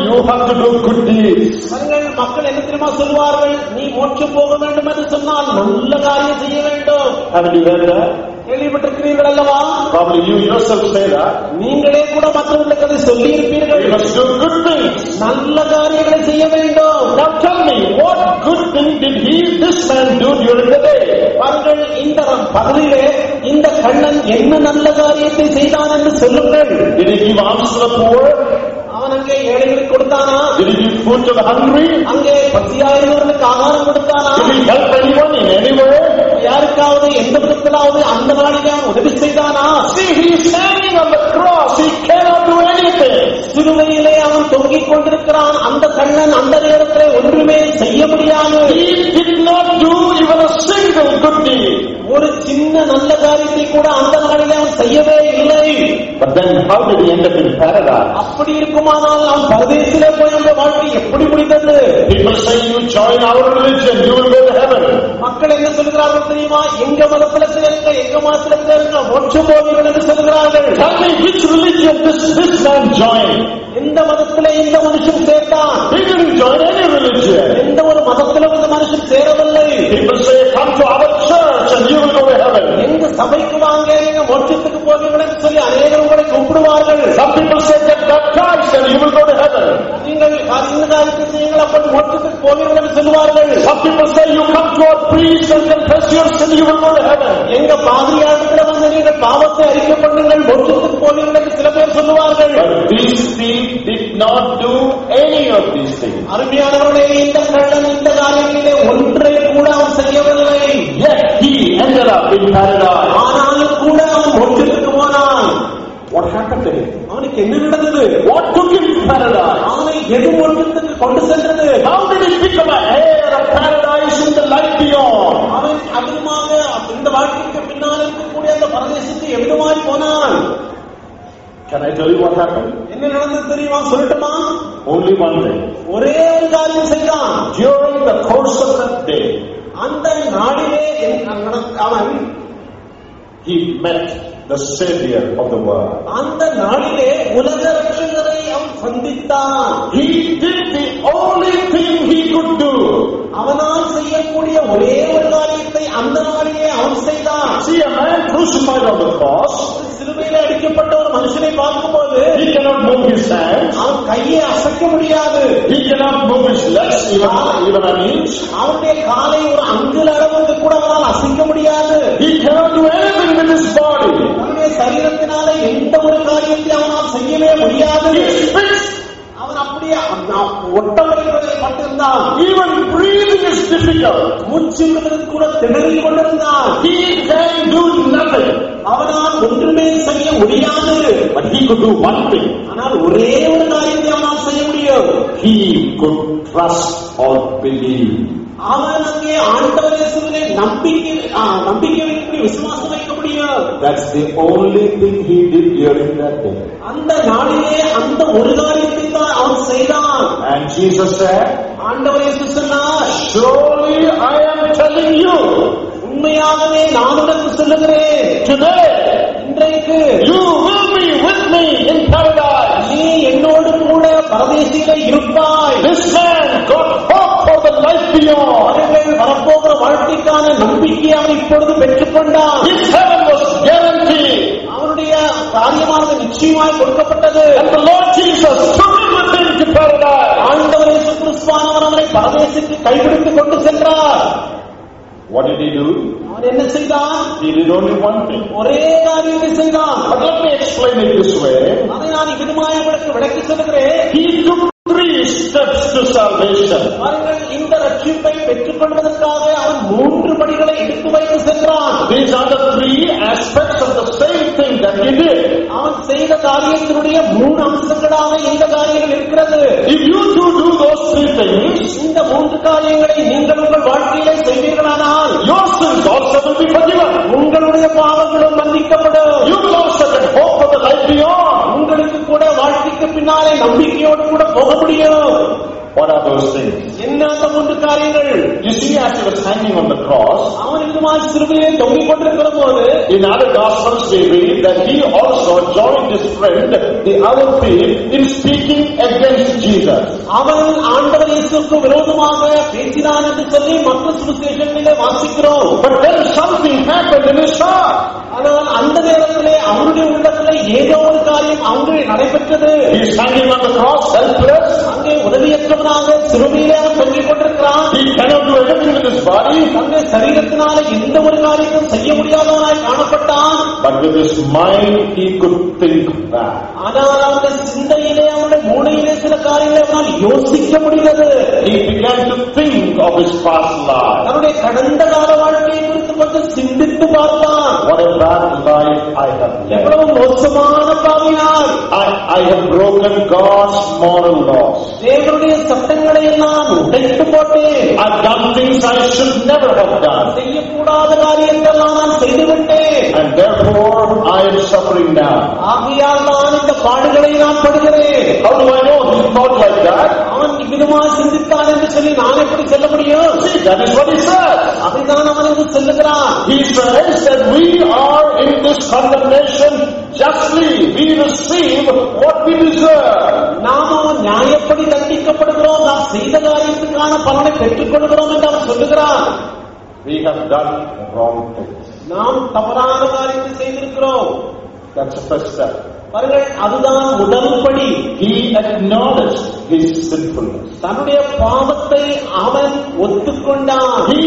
you have to do good deeds. பாருங்கள் மக்கள் என்ன தெரியுமா சொல்வார்கள் நீ மோட்சம் போக வேண்டும் என்று சொன்னால் நல்ல காரியம் செய்ய வேண்டும் Haven't you heard that? கேள்விப்பட்டிருக்கிறீர்கள் அல்லவா Probably you yourself say that. நீங்களே கூட மற்றவர்களுக்கு அதை சொல்லி இருப்பீர்கள் You must do good things. நல்ல காரியங்களை செய்ய வேண்டும் Now tell me, what good thing did he, this man do during the day? பாருங்கள் இந்த பகுதியிலே இந்த கண்ணன் என்ன நல்ல காரியத்தை செய்தான் என்று சொல்லுங்கள் Did he give alms to the poor? அவன் அங்கே ஏழைகளுக்கு கொடுத்தானா Did he give food to the hungry? அங்கே பசியாயிருந்தவர்களுக்கு ஆகாரம் கொடுத்தானா Did he help anyone in any way? யாருக்காவது எந்த விதத்திலாவது அந்த நாளிலே அவன் உதவி செய்தானா See, he is hanging on the cross. He cannot do anything. சிலுவையிலே அவன் தொங்கிக் கொண்டிருக்கிறான் அந்த கண்ணன் அந்த நேரத்திலே ஒன்றுமே செய்ய முடியாது He did not do even a single good deed. ஒரு சின்ன நல்ல காரியத்தை கூட அந்த நாளிலே அவன் செய்யவே இல்லை But then how did he end up in paradise? அப்படி இருக்குமானால் அவன் பரதேசிலே போய் அந்த வாழ்க்கை எப்படி முடிந்தது People say you join our religion, you will go to heaven. மக்கள் என்ன சொல்கிறார்கள் தெரியுமா எங்க மதத்துல சேருங்க எங்க மதத்துல சேருங்க மோட்சம் போவீர்கள் என்று சொல்கிறார்கள் Tell me which religion this, this man joined. எந்த மதத்திலே இந்த மனுஷன் சேர்த்தான் He didn't join any religion. எந்த ஒரு மதத்திலும் இந்த மனுஷன் சேரவில்லை People say, come to our church and you will go to heaven. எங்க சபைக்கு வாங்க நீங்க மோட்சத்துக்கு போவீர்கள் என்று சொல்லி அநேகர் உங்களை கூப்பிடுவார்கள் Some people say, get baptized and you will go to heaven. நீங்கள் இந்த காரியத்தை செய்யுங்கள் அப்படி மோட்சத்துக்கு போவீர்கள் என்று சொல்லுவார்கள் Some people say, you come to our priest and confess your sin, you will go to heaven. எங்க பாதிரியாளத்துல வந்து நீங்கள் பாவத்தை அறிக்கை பண்ணுங்கள் மோட்சத்துக்கு போவீர்கள் என்று சில பேர் சொல்லுவார்கள் But these people did not do any of these things. அருமையானவர்களே இந்த கள்ளன் இந்த காரியங்களிலே ஒன்றை கூட அவன் செய்யவில்லை Yet he ended up in paradise. ஆனாலும் கூட அவன் மோட்சத்துக்கு போனான் What happened to him? அவனுக்கு என்ன நடந்தது What took him to paradise? அவனை எது மோட்சத்துக்கு கொண்டு சென்றது How did he become a heir of paradise in the life beyond? அவன் அதிகமாக இந்த வாழ்க்கைக்கு பின்னால் இருக்கக்கூடிய அந்த பரதேசத்துக்கு எவ்விதமாய் போனான் Can I tell you what happened? என்ன நடந்தது தெரியுமா சொல்லட்டுமா Only one thing. ஒரே ஒரு காரியம் செய்தான் During the course of that day, அந்த நாளிலே என்- அவன் he met the Savior of the world. அந்த நாளிலே உலக ரட்சகரை அவன் சந்தித்தான் He did the only thing he could do. அவனால் செய்யக்கூடிய ஒரே ஒரு காரியத்தை அந்த நாளிலே அவன் செய்தான் See a man crucified on the cross, சிலுவையிலே அடிக்கப்பட்ட ஒரு மனுஷனை பார்க்கும்போது he cannot move his hands, அவன் கையை அசைக்க முடியாது he cannot move his legs even, even an inch, அவனுடைய காலை ஒரு அங்குல அளவுக்கு கூட அவனால் அசைக்க முடியாது he cannot do anything with his body. அவனுடைய சரீரத்தினால எந்த ஒரு காரியத்தை அவனால் செய்யவே முடியாது He is fixed. அவன் அப்படியே ஒட்டமடைவதை பட்டிருந்தான் Even breathing is difficult. மூச்சு விடுவதற்கு கூட திணறிக் கொண்டிருந்தான் He can do nothing. அவனால் ஒன்றுமே செய்ய முடியாது But he could do one thing. ஆனால் ஒரே ஒரு காரியத்தை அவனால் செய்ய முடியும் He could trust or believe. அவன் அங்கே ஆண்டவர் இயேசுவிலே நம்பிக்கை ஆ, நம்பிக்கை வைக்க விசுவாசம் வைக்க முடியும் That's the only thing he did during that day. அந்த நாளிலே அந்த ஒரு காரியத்தை தான் அவன் செய்தான் And Jesus said, ஆண்டவர் இயேசு சொன்னார் Surely I am telling you, உண்மையாகவே நான் உனக்கு சொல்லுகிறேன் today இன்றைக்கு you will be with me in paradise. நீ என்னோடு கூட பரதேசியில இருப்பாய் This man got hope for the life beyond. அவர்கள் வரப்போகிற வாழ்க்கைக்கான நம்பிக்கை அவன் இப்பொழுது பெற்றுக்கொண்டான் His heaven was guaranteed. அவனுடைய காரியமானது நிச்சயமாய் கொடுக்கப்பட்டது And the Lord Jesus took him with him to paradise. ஆண்டவர் இயேசு கிறிஸ்துவானவர் அவனை பரதேசிக்கு கைபிடித்து கொண்டு சென்றார் What did he do? அவன் என்ன செய்தான் He did only one thing. ஒரே காரியத்தை செய்தான் But let me explain it this way. அதை நான் இவ்விதமாய் உங்களுக்கு விளக்கி சொல்லுகிறேன் He took three steps to salvation. பாருங்கள் இந்த ரட்சிப்பை பெற்றுக் கொள்வதற்காக அவன் மூன்று படிகளை எடுத்து வைத்து சென்றான் These are the three aspects of the same thing that he did. அவன் செய்த காரியத்தினுடைய மூணு அம்சங்களாக இந்த காரியங்கள் இருக்கிறது If you two do those three things, இந்த மூன்று காரியங்களை நீங்கள் உங்கள் வாழ்க்கையிலே செய்வீர்களானால் your sins also will be forgiven. உங்களுடைய பாவங்களும் மன்னிக்கப்படும் You will also get hope for the life beyond. உங்களுக்கு கூட வாழ்க்கைக்கு பின்னாலே நம்பிக்கையோடு கூட போக முடியும் What are those things? என்ன அந்த மூன்று காரியங்கள் You see, as he was hanging on the cross, அவன் இதுமாய் சிறுமையை தொங்கிக் கொண்டிருக்கிற போது in other Gospels we read that he also joined his friend, the other thief, in speaking against Jesus. அவன் ஆண்டவர் இயேசுக்கு விரோதமாக பேசினான் என்று சொல்லி மற்ற சுவிசேஷங்களிலே வாசிக்கிறோம் But then something happened in his heart. ஆனால் அந்த நேரத்திலே அவனுடைய உள்ளத்திலே ஏதோ ஒரு காரியம் அங்கே நடைபெற்றது He's hanging on the cross, helpless. அங்கே உதவியற்றவனாக சிறுமையிலே அவன் தொங்கிக் கொண்டிருக்கிறான் He cannot do anything with his body. தன்னுடைய சரீரத்தினால எந்த ஒரு காரியத்தையும் செய்ய முடியாதவனாய் காணப்பட்டான் But with his mind, he could think back. ஆனால் அவனுடைய சிந்தையிலே அவனுடைய மூளையிலே சில காரியங்களை அவனால் யோசிக்க முடிந்தது He began to think of his past life. தன்னுடைய கடந்த கால வாழ்க்கையை குறித்து கொஞ்சம் சிந்தித்து பார்த்தான் What a bad life I have led. எவ்வளவு மோசமான பாவினார் I, I have broken God's moral laws. தேவனுடைய சட்டங்களை எல்லாம் உடைத்து போட்டேன் I've done things I should never have done. செய்யக்கூடாத காரியங்களெல்லாம் நான் செய்துவிட்டேன் And therefore, I am suffering now. ஆகையால் நான் இந்த பாடுகளை நான் படுகிறேன் How do I know he thought like that? அவன் இவ்விதமா சிந்தித்தான் என்று சொல்லி நான் எப்படி சொல்ல முடியும் See, that is what he said. அதைதான் அவன் என்று சொல்லுகிறான் He says that we are in this condemnation justly. We receive what we deserve. நாமும் நியாயப்படி தண்டிக்கப்படுகிறோம் நாம் செய்த காரியத்துக்கான பலனை பெற்றுக் கொள்கிறோம் என்று அவன் சொல்லுகிறான் We have done wrong things. நாம் தவறான காரியத்தை செய்திருக்கிறோம் That's the first step. பாருங்கள் அதுதான் முதல் படி He acknowledged his sinfulness. தன்னுடைய பாவத்தை அவன் ஒத்துக்கொண்டான் He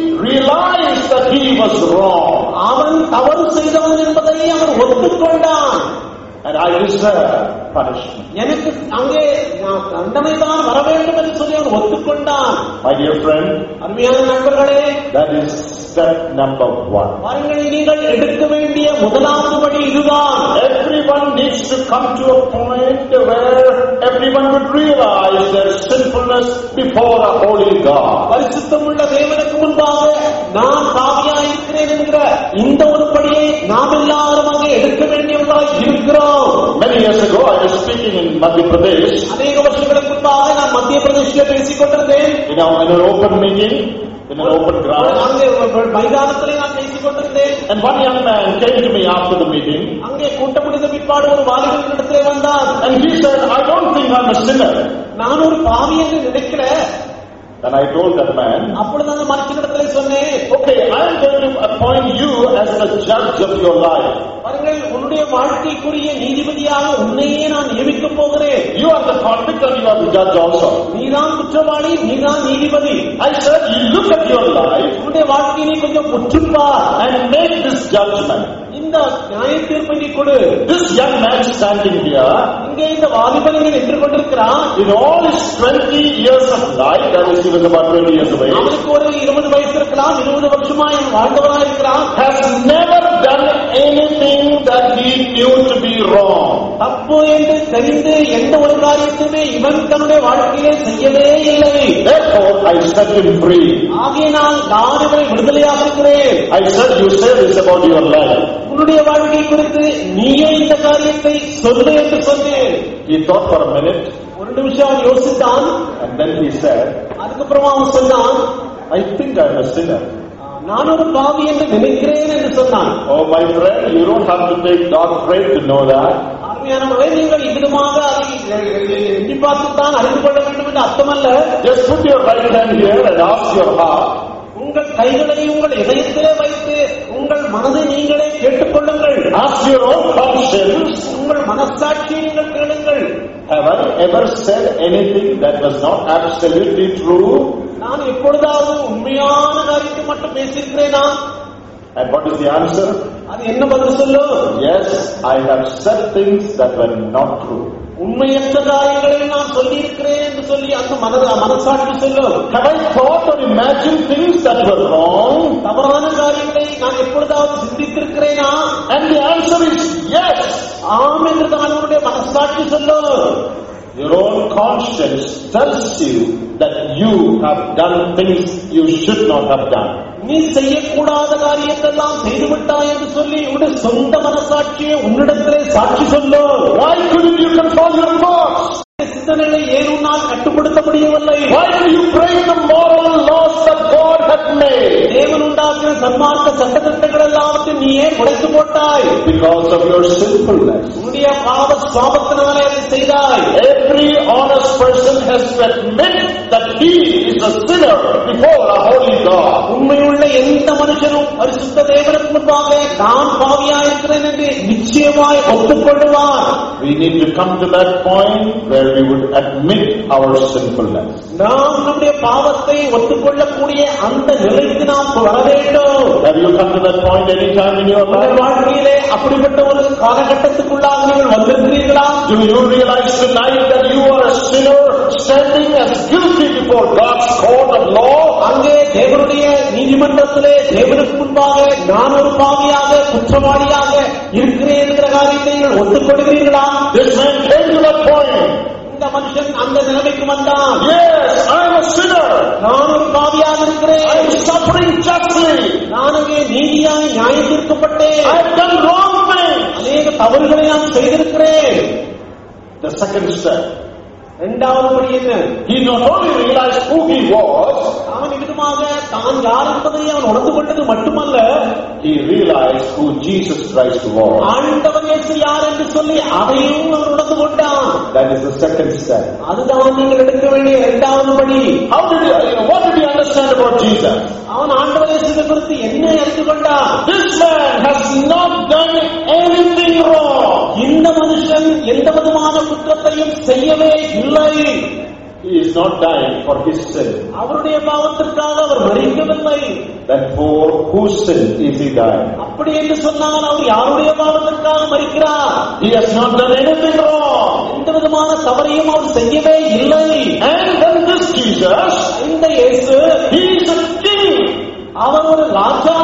realized that he was wrong. அவன் தவறு செய்தவன் என்பதை அவன் ஒத்துக்கொண்டான் And I deserve punishment. எனக்கு அங்கே நான் தண்டனை தான் வர வேண்டும் என்று சொல்லி அவன் ஒத்துக்கொண்டான் My dear friend, அருமையான நண்பர்களே that is step number one. பாருங்கள் நீங்கள் எடுக்க வேண்டிய முதலாவது படி இதுதான் Everyone needs to come to a point where everyone would realize their sinfulness before a holy God. பரிசுத்தமுள்ள தேவனுக்கு முன்பாக நான் பாவியா இருக்கிறேன் என்கிற இந்த ஒரு படியை நாம் எல்லாரும் அங்கே எடுக்க வேண்டியவர்களாய் இருக்கிறோம் Many years ago, I was speaking in Madhya Pradesh, அநேக வருஷங்களுக்கு முன்பாக நான் மத்திய பிரதேசில பேசிக் கொண்டிருந்தேன் you know, in an open meeting, in an open ground. அங்கே ஒரு மைதானத்திலே நான் பேசிக் கொண்டிருந்தேன் And one young man came to me after the meeting, அங்கே கூட்டம் முடிந்த பிற்பாடு ஒரு வாலிபன் இடத்திலே வந்தான் and he said, I don't think I'm a sinner. நான் ஒரு பாவி என்று நினைக்கிறேன் Then I told that man, அப்பொழுது அந்த மனுஷனிடத்திலே சொன்னேன் okay, I am going to appoint you as the judge of your life. பாருங்கள் உன்னுடைய வாழ்க்கைக்குரிய நீதிபதியாக உன்னையே நான் நியமிக்கப் போகிறேன் You are the convict and you are the judge also. நீதான் குற்றவாளி நீதான் நீதிபதி I said, you look at your life உன்னுடைய வாழ்க்கையை நீ கொஞ்சம் உற்றுப்பார் and make this judgment. இந்த நியாய தீர்ப்பை நீ கொடு This young man standing here, இங்கே இந்த வாலிபன் இங்கே நின்று கொண்டிருக்கிறான் in all his 20 years of life, that is, he was about 20 years of age, அவனுக்கு ஒரு இருபது வயசு இருக்கலாம் இருபது வருஷமா என் வாழ்ந்தவனா இருக்கிறான் has never done anything that he knew to be wrong. தப்பு என்று தெரிந்து எந்த ஒரு காரியத்தையுமே இவன் தன்னுடைய வாழ்க்கையிலே செய்யவே இல்லை Therefore, I set him free. ஆகையினால் நான் இவனை விடுதலையாக இருக்கிறேன் I said, you say this about your life. உன்னுடைய வாழ்க்கை குறித்து நீயே இந்த காரியத்தை சொல்லு என்று சொன்னேன் He thought for a minute ஒரு நிமிஷம் அவன் யோசித்தான் and then he said, அதுக்கப்புறமா அவன் சொன்னான் I think I'm a sinner. நான் ஒரு பாவி என்று நினைக்கிறேன் என்று சொன்னான் Oh, my friend, you don't have to take doctorate to know that. அருமையானவர்களே நீங்கள் இவ்விதமாக அதை எண்ணி பார்த்துத்தான் அறிந்து கொள்ள வேண்டும் என்று அர்த்தமல்ல Just put your right hand here and ask your heart. உங்கள் கைகளை உங்கள் இதயத்திலே வைத்து உங்கள் மனதை நீங்களே கேட்டுக்கொள்ளுங்கள் Ask your own conscience. உங்கள் மனசாட்சியை நீங்கள் கேளுங்கள் Have I ever said anything that was not absolutely true? நான் எப்பொழுதாவது உண்மையான காரியத்தை மட்டும் பேசியிருக்கிறேனா And what is the answer? அது என்ன பதில் சொல்லும் Yes, I have said things that were not true. உண்மையற்ற காரியங்களை நான் சொல்லியிருக்கிறேன் என்று சொல்லி அந்த மன மனசாட்சி சொல்லும் Have I thought or imagined things that were wrong? தவறான காரியங்களை நான் எப்பொழுதாவது சிந்தித்திருக்கிறேனா And the answer is yes. ஆம் என்று தான் அவனுடைய மனசாட்சி சொல்லும் Your own conscience tells you that you have done things you should not have done. நீ செய்யக்கூடாத காரியத்தெல்லாம் செய்துவிட்டாய் என்று சொல்லி உன்னுடைய சொந்த மனசாட்சியை உன்னிடத்திலே சாட்சி சொல்லும் Why couldn't you control your thoughts? சிந்தனைகளை ஏன் உன்னால் கட்டுப்படுத்த முடியவில்லை சன்மார்க்க சட்டத்திட்டங்கள் எல்லாவற்றையும் நீ ஏன் உடைத்து போட்டாய் Because of your sinfulness. உன்னுடைய பாவ சுவாபத்தினாலே அதை செய்தாய் Every honest person has to admit that he is a sinner before a holy God. உண்மையுள்ள எந்த மனுஷனும் பரிசுத்த தேவனுக்கு முன்பாக நான் பாவியாயிருக்கிறேன் என்று நிச்சயமாய் ஒப்புக்கொள்வார் We need to come to that point where we would admit our sinfulness. நாம் நம்முடைய பாவத்தை ஒத்துக்கொள்ளக்கூடிய அந்த நிலைக்கு நாம் வர வேண்டும் Have you come to that point any time in your உங்கள் life? வாழ்க்கையிலே அப்படிப்பட்ட ஒரு காலகட்டத்துக்குள்ளாக நீங்கள் வந்திருக்கிறீர்களா Do you realize tonight that you are a sinner standing as guilty before God's court of law? அங்கே தேவனுடைய நீதிமன்றத்திலே தேவனுக்கு முன்பாக நான் ஒரு பாவியாக குற்றவாளியாக இருக்கிறேன் என்கிற காரியத்தை நீங்கள் ஒத்துக்கொள்கிறீர்களா This man came to that point. இந்த மனுஷன் அந்த நிலைமைக்கு வந்தான் Yes, I am a sinner. நான் ஒரு பாவியாக I இருக்கிறேன் am suffering justly. நான் அங்கே நீதியாய் நியாயம் தீர்க்கப்பட்டேன் I have done wrong things. அநேக தவறுகளை நான் செய்திருக்கிறேன் The second step. இரண்டாவது படி என்ன He not only realized who he was, அவன் விதமாக தான் யார் என்பதை அவன் உணர்ந்து கொண்டது மட்டுமல்ல he realized who Jesus Christ was. ஆண்டவர் இயேசு யார் என்று சொல்லி அதையும் அவன் உணர்ந்து கொண்டான் That is the second step. அதுதான் நீங்கள் எடுக்க வேண்டிய இரண்டாவது படி How did he, you know, what did he understand about Jesus? அவன் ஆண்டவர் இயேசுவை குறித்து என்ன அறிந்து கொண்டான் This man has not done anything wrong. இந்த மனுஷன் எந்த விதமான குற்றத்தையும் செய்யவே இல்லை He is not dying for his sin. அவருடைய பாவத்திற்காக அவர் மறிக்கவில்லை Then for whose sin is he dying? அப்படி என்று சொன்னால் அவர் யாருடைய பாவத்திற்காக மறிக்கிறார் He has not done anything wrong. எந்த விதமான தவறையும் அவர் செய்யவே இல்லை And then this Jesus, இந்த இயேசு he is a king. அவர் ஒரு ராஜா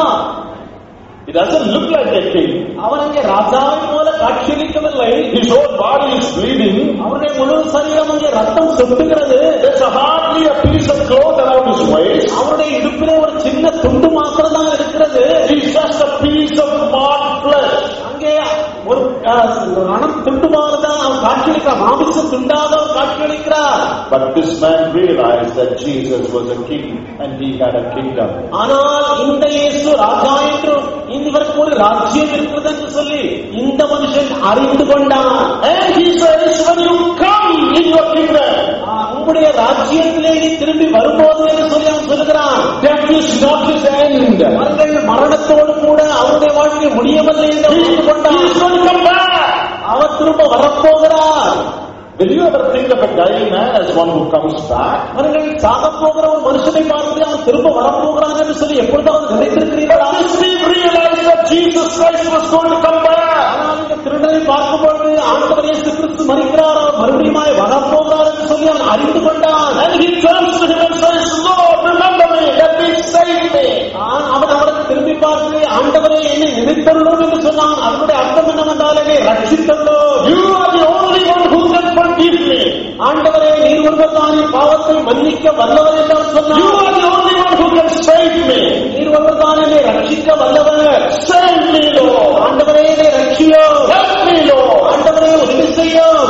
He doesn't look like a king. அவர் அங்கே ராஜாவை போல காட்சியளிக்கவில்லை His whole body is bleeding. அவருடைய முழு சரீரம் அங்கே ரத்தம் சொட்டுகிறது There's hardly a piece of cloth around his waist. அவருடைய இடுப்பிலே ஒரு சின்ன துண்டு மாத்திரம் தான் இருக்கிறது He's just a piece of marred flesh. அங்கே ஒரு அஹ், ரணம் துண்டு தான் அவர் காட்சியளிக்கிறார் மாமிச துண்டாக அவர் காட்சியளிக்கிறார் But this man realized that Jesus was a king and he had a kingdom. ஆனால் இந்த இயேசு ராஜா என்றும் இவருக்கு ஒரு ராஜ்யம் இருக்கிறது என்று சொல்லி இந்த மனுஷன் அறிந்து கொண்டான் And he says, when you come in your kingdom, ஆ, உங்களுடைய ராஜ்யத்திலே நீ திரும்பி வரும்போது என்று சொல்லி அவன் சொல்லுகிறான் death is not his end. அவர்கள் மரணத்தோடு கூட அவருடைய வாழ்க்கை முடியவில்லை என்று He, அறிந்து he கொண்டான் is going to come back. அவர் திரும்ப வரப்போகிறார் Will you ever think of a dying man as one who comes back? அவர்கள் சாக போகிற ஒரு மனுஷனை பார்த்து அவன் திரும்ப வரப்போகிறான் என்று சொல்லி எப்பொழுதாவது நினைத்திருக்கிறீர்களா This thief realized that Jesus Christ was going to come back. ஆனால் இந்த திருடனை பார்க்கும் பொழுது ஆண்டவர் இயேசு கிறிஸ்து மறிக்கிறார் அவர் மறுபடியும் வரப்போகிறார் என்று சொல்லி அவன் அறிந்து கொண்டான் And he turns to him and says, Lord, remember me, let me save me. ஆ- அவன் அவருக்கு திரும்பி பார்த்து ஆண்டவரே என்னை நினைத்தருளும் என்று சொன்னான் அதனுடைய அர்த்தம் என்னவென்றால் என்னை ரட்சித்தருளும் You are the only one who can forgive me. ஆண்டவரே நீர் ஒருவர் தான் என் பாவத்தை மன்னிக்க வல்லவர் என்று அவன் You சொன்னான் are the only one who can save me. நீர் ஒருவர் தான் என்னை ரட்சிக்க வல்லவர் Save me, Lord. ஆண்டவரே என்னை ரட்சியோ Help me, Lord. ஆண்டவரே உதவி செய்யும்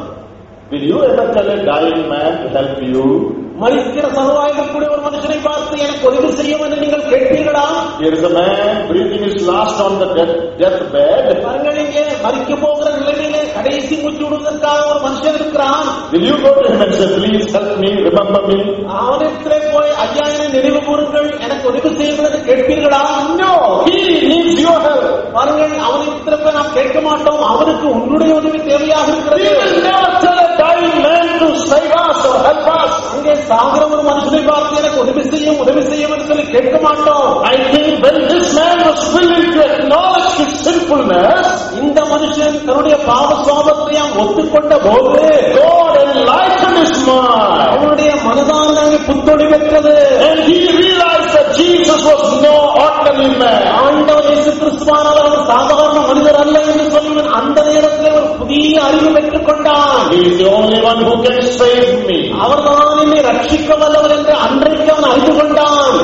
Will you ever tell a dying man to help you? மறிக்கிற சமுதாயக்கூடிய ஒரு மனுஷனை பார்த்து எனக்கு உதவி செய்யும் என்று நீங்கள் கேட்பீர்களா Here is a man breathing his last on the death, deathbed. பாருங்கள் இங்கே மறிக்க போகிற நிலையிலே கடைசி மூச்சு விடுவதற்காக ஒரு மனுஷன் இருக்கிறான் Will you go to him and say, please help me, remember me? அவனிடத்திலே போய் ஐயா என்னை நினைவு கூறுங்கள் எனக்கு உதவி செய்யுங்கள் என்று கேட்பீர்களா No, he needs your help. பாருங்கள் அவனிடத்திலே போய் நாம் கேட்க மாட்டோம் அவனுக்கு உன்னுடைய உதவி தேவையாக We இருக்கிறது will never tell a dying man to save us or help us. அங்கே சாகிற ஒரு மனுஷனை பார்த்து எனக்கு உதவி செய்யும் உதவி செய்யும் என்று சொல்லி கேட்க மாட்டோம் I think when this man was willing to acknowledge his sinfulness, இந்த மனுஷன் தன்னுடைய பாவ சுவாபத்தை அவன் ஒத்துக்கொண்ட போது God enlightened his mind. அவனுடைய மனதால் புத்தொழி பெற்றது And he realized that Jesus was no ordinary man. ஆண்டவர் இயேசு கிறிஸ்துவானால் அவர் சாதாரண மனிதர் அல்ல என்று சொல்லி அந்த நேரத்தில் ஒரு புதிய அறிவு பெற்றுக் கொண்டான் He is the only one who can save me. அவர்தான் என்னை ரட்சிக்க வல்லவர் என்று அன்றைக்கு அவன் அறிந்து கொண்டான்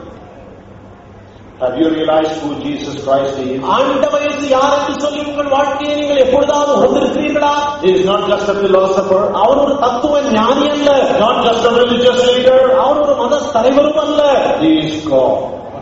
Have you realized who Jesus Christ is? ஆண்டவர் இயேசு யார் என்று சொல்லி உங்கள் வாழ்க்கையை நீங்கள் எப்பொழுதாவது உணர்ந்திருக்கிறீர்களா He is not just a philosopher, அவர் ஒரு தத்துவ ஞானி அல்ல not just a religious leader. அவர் ஒரு மத தலைவரும் அல்ல He is God.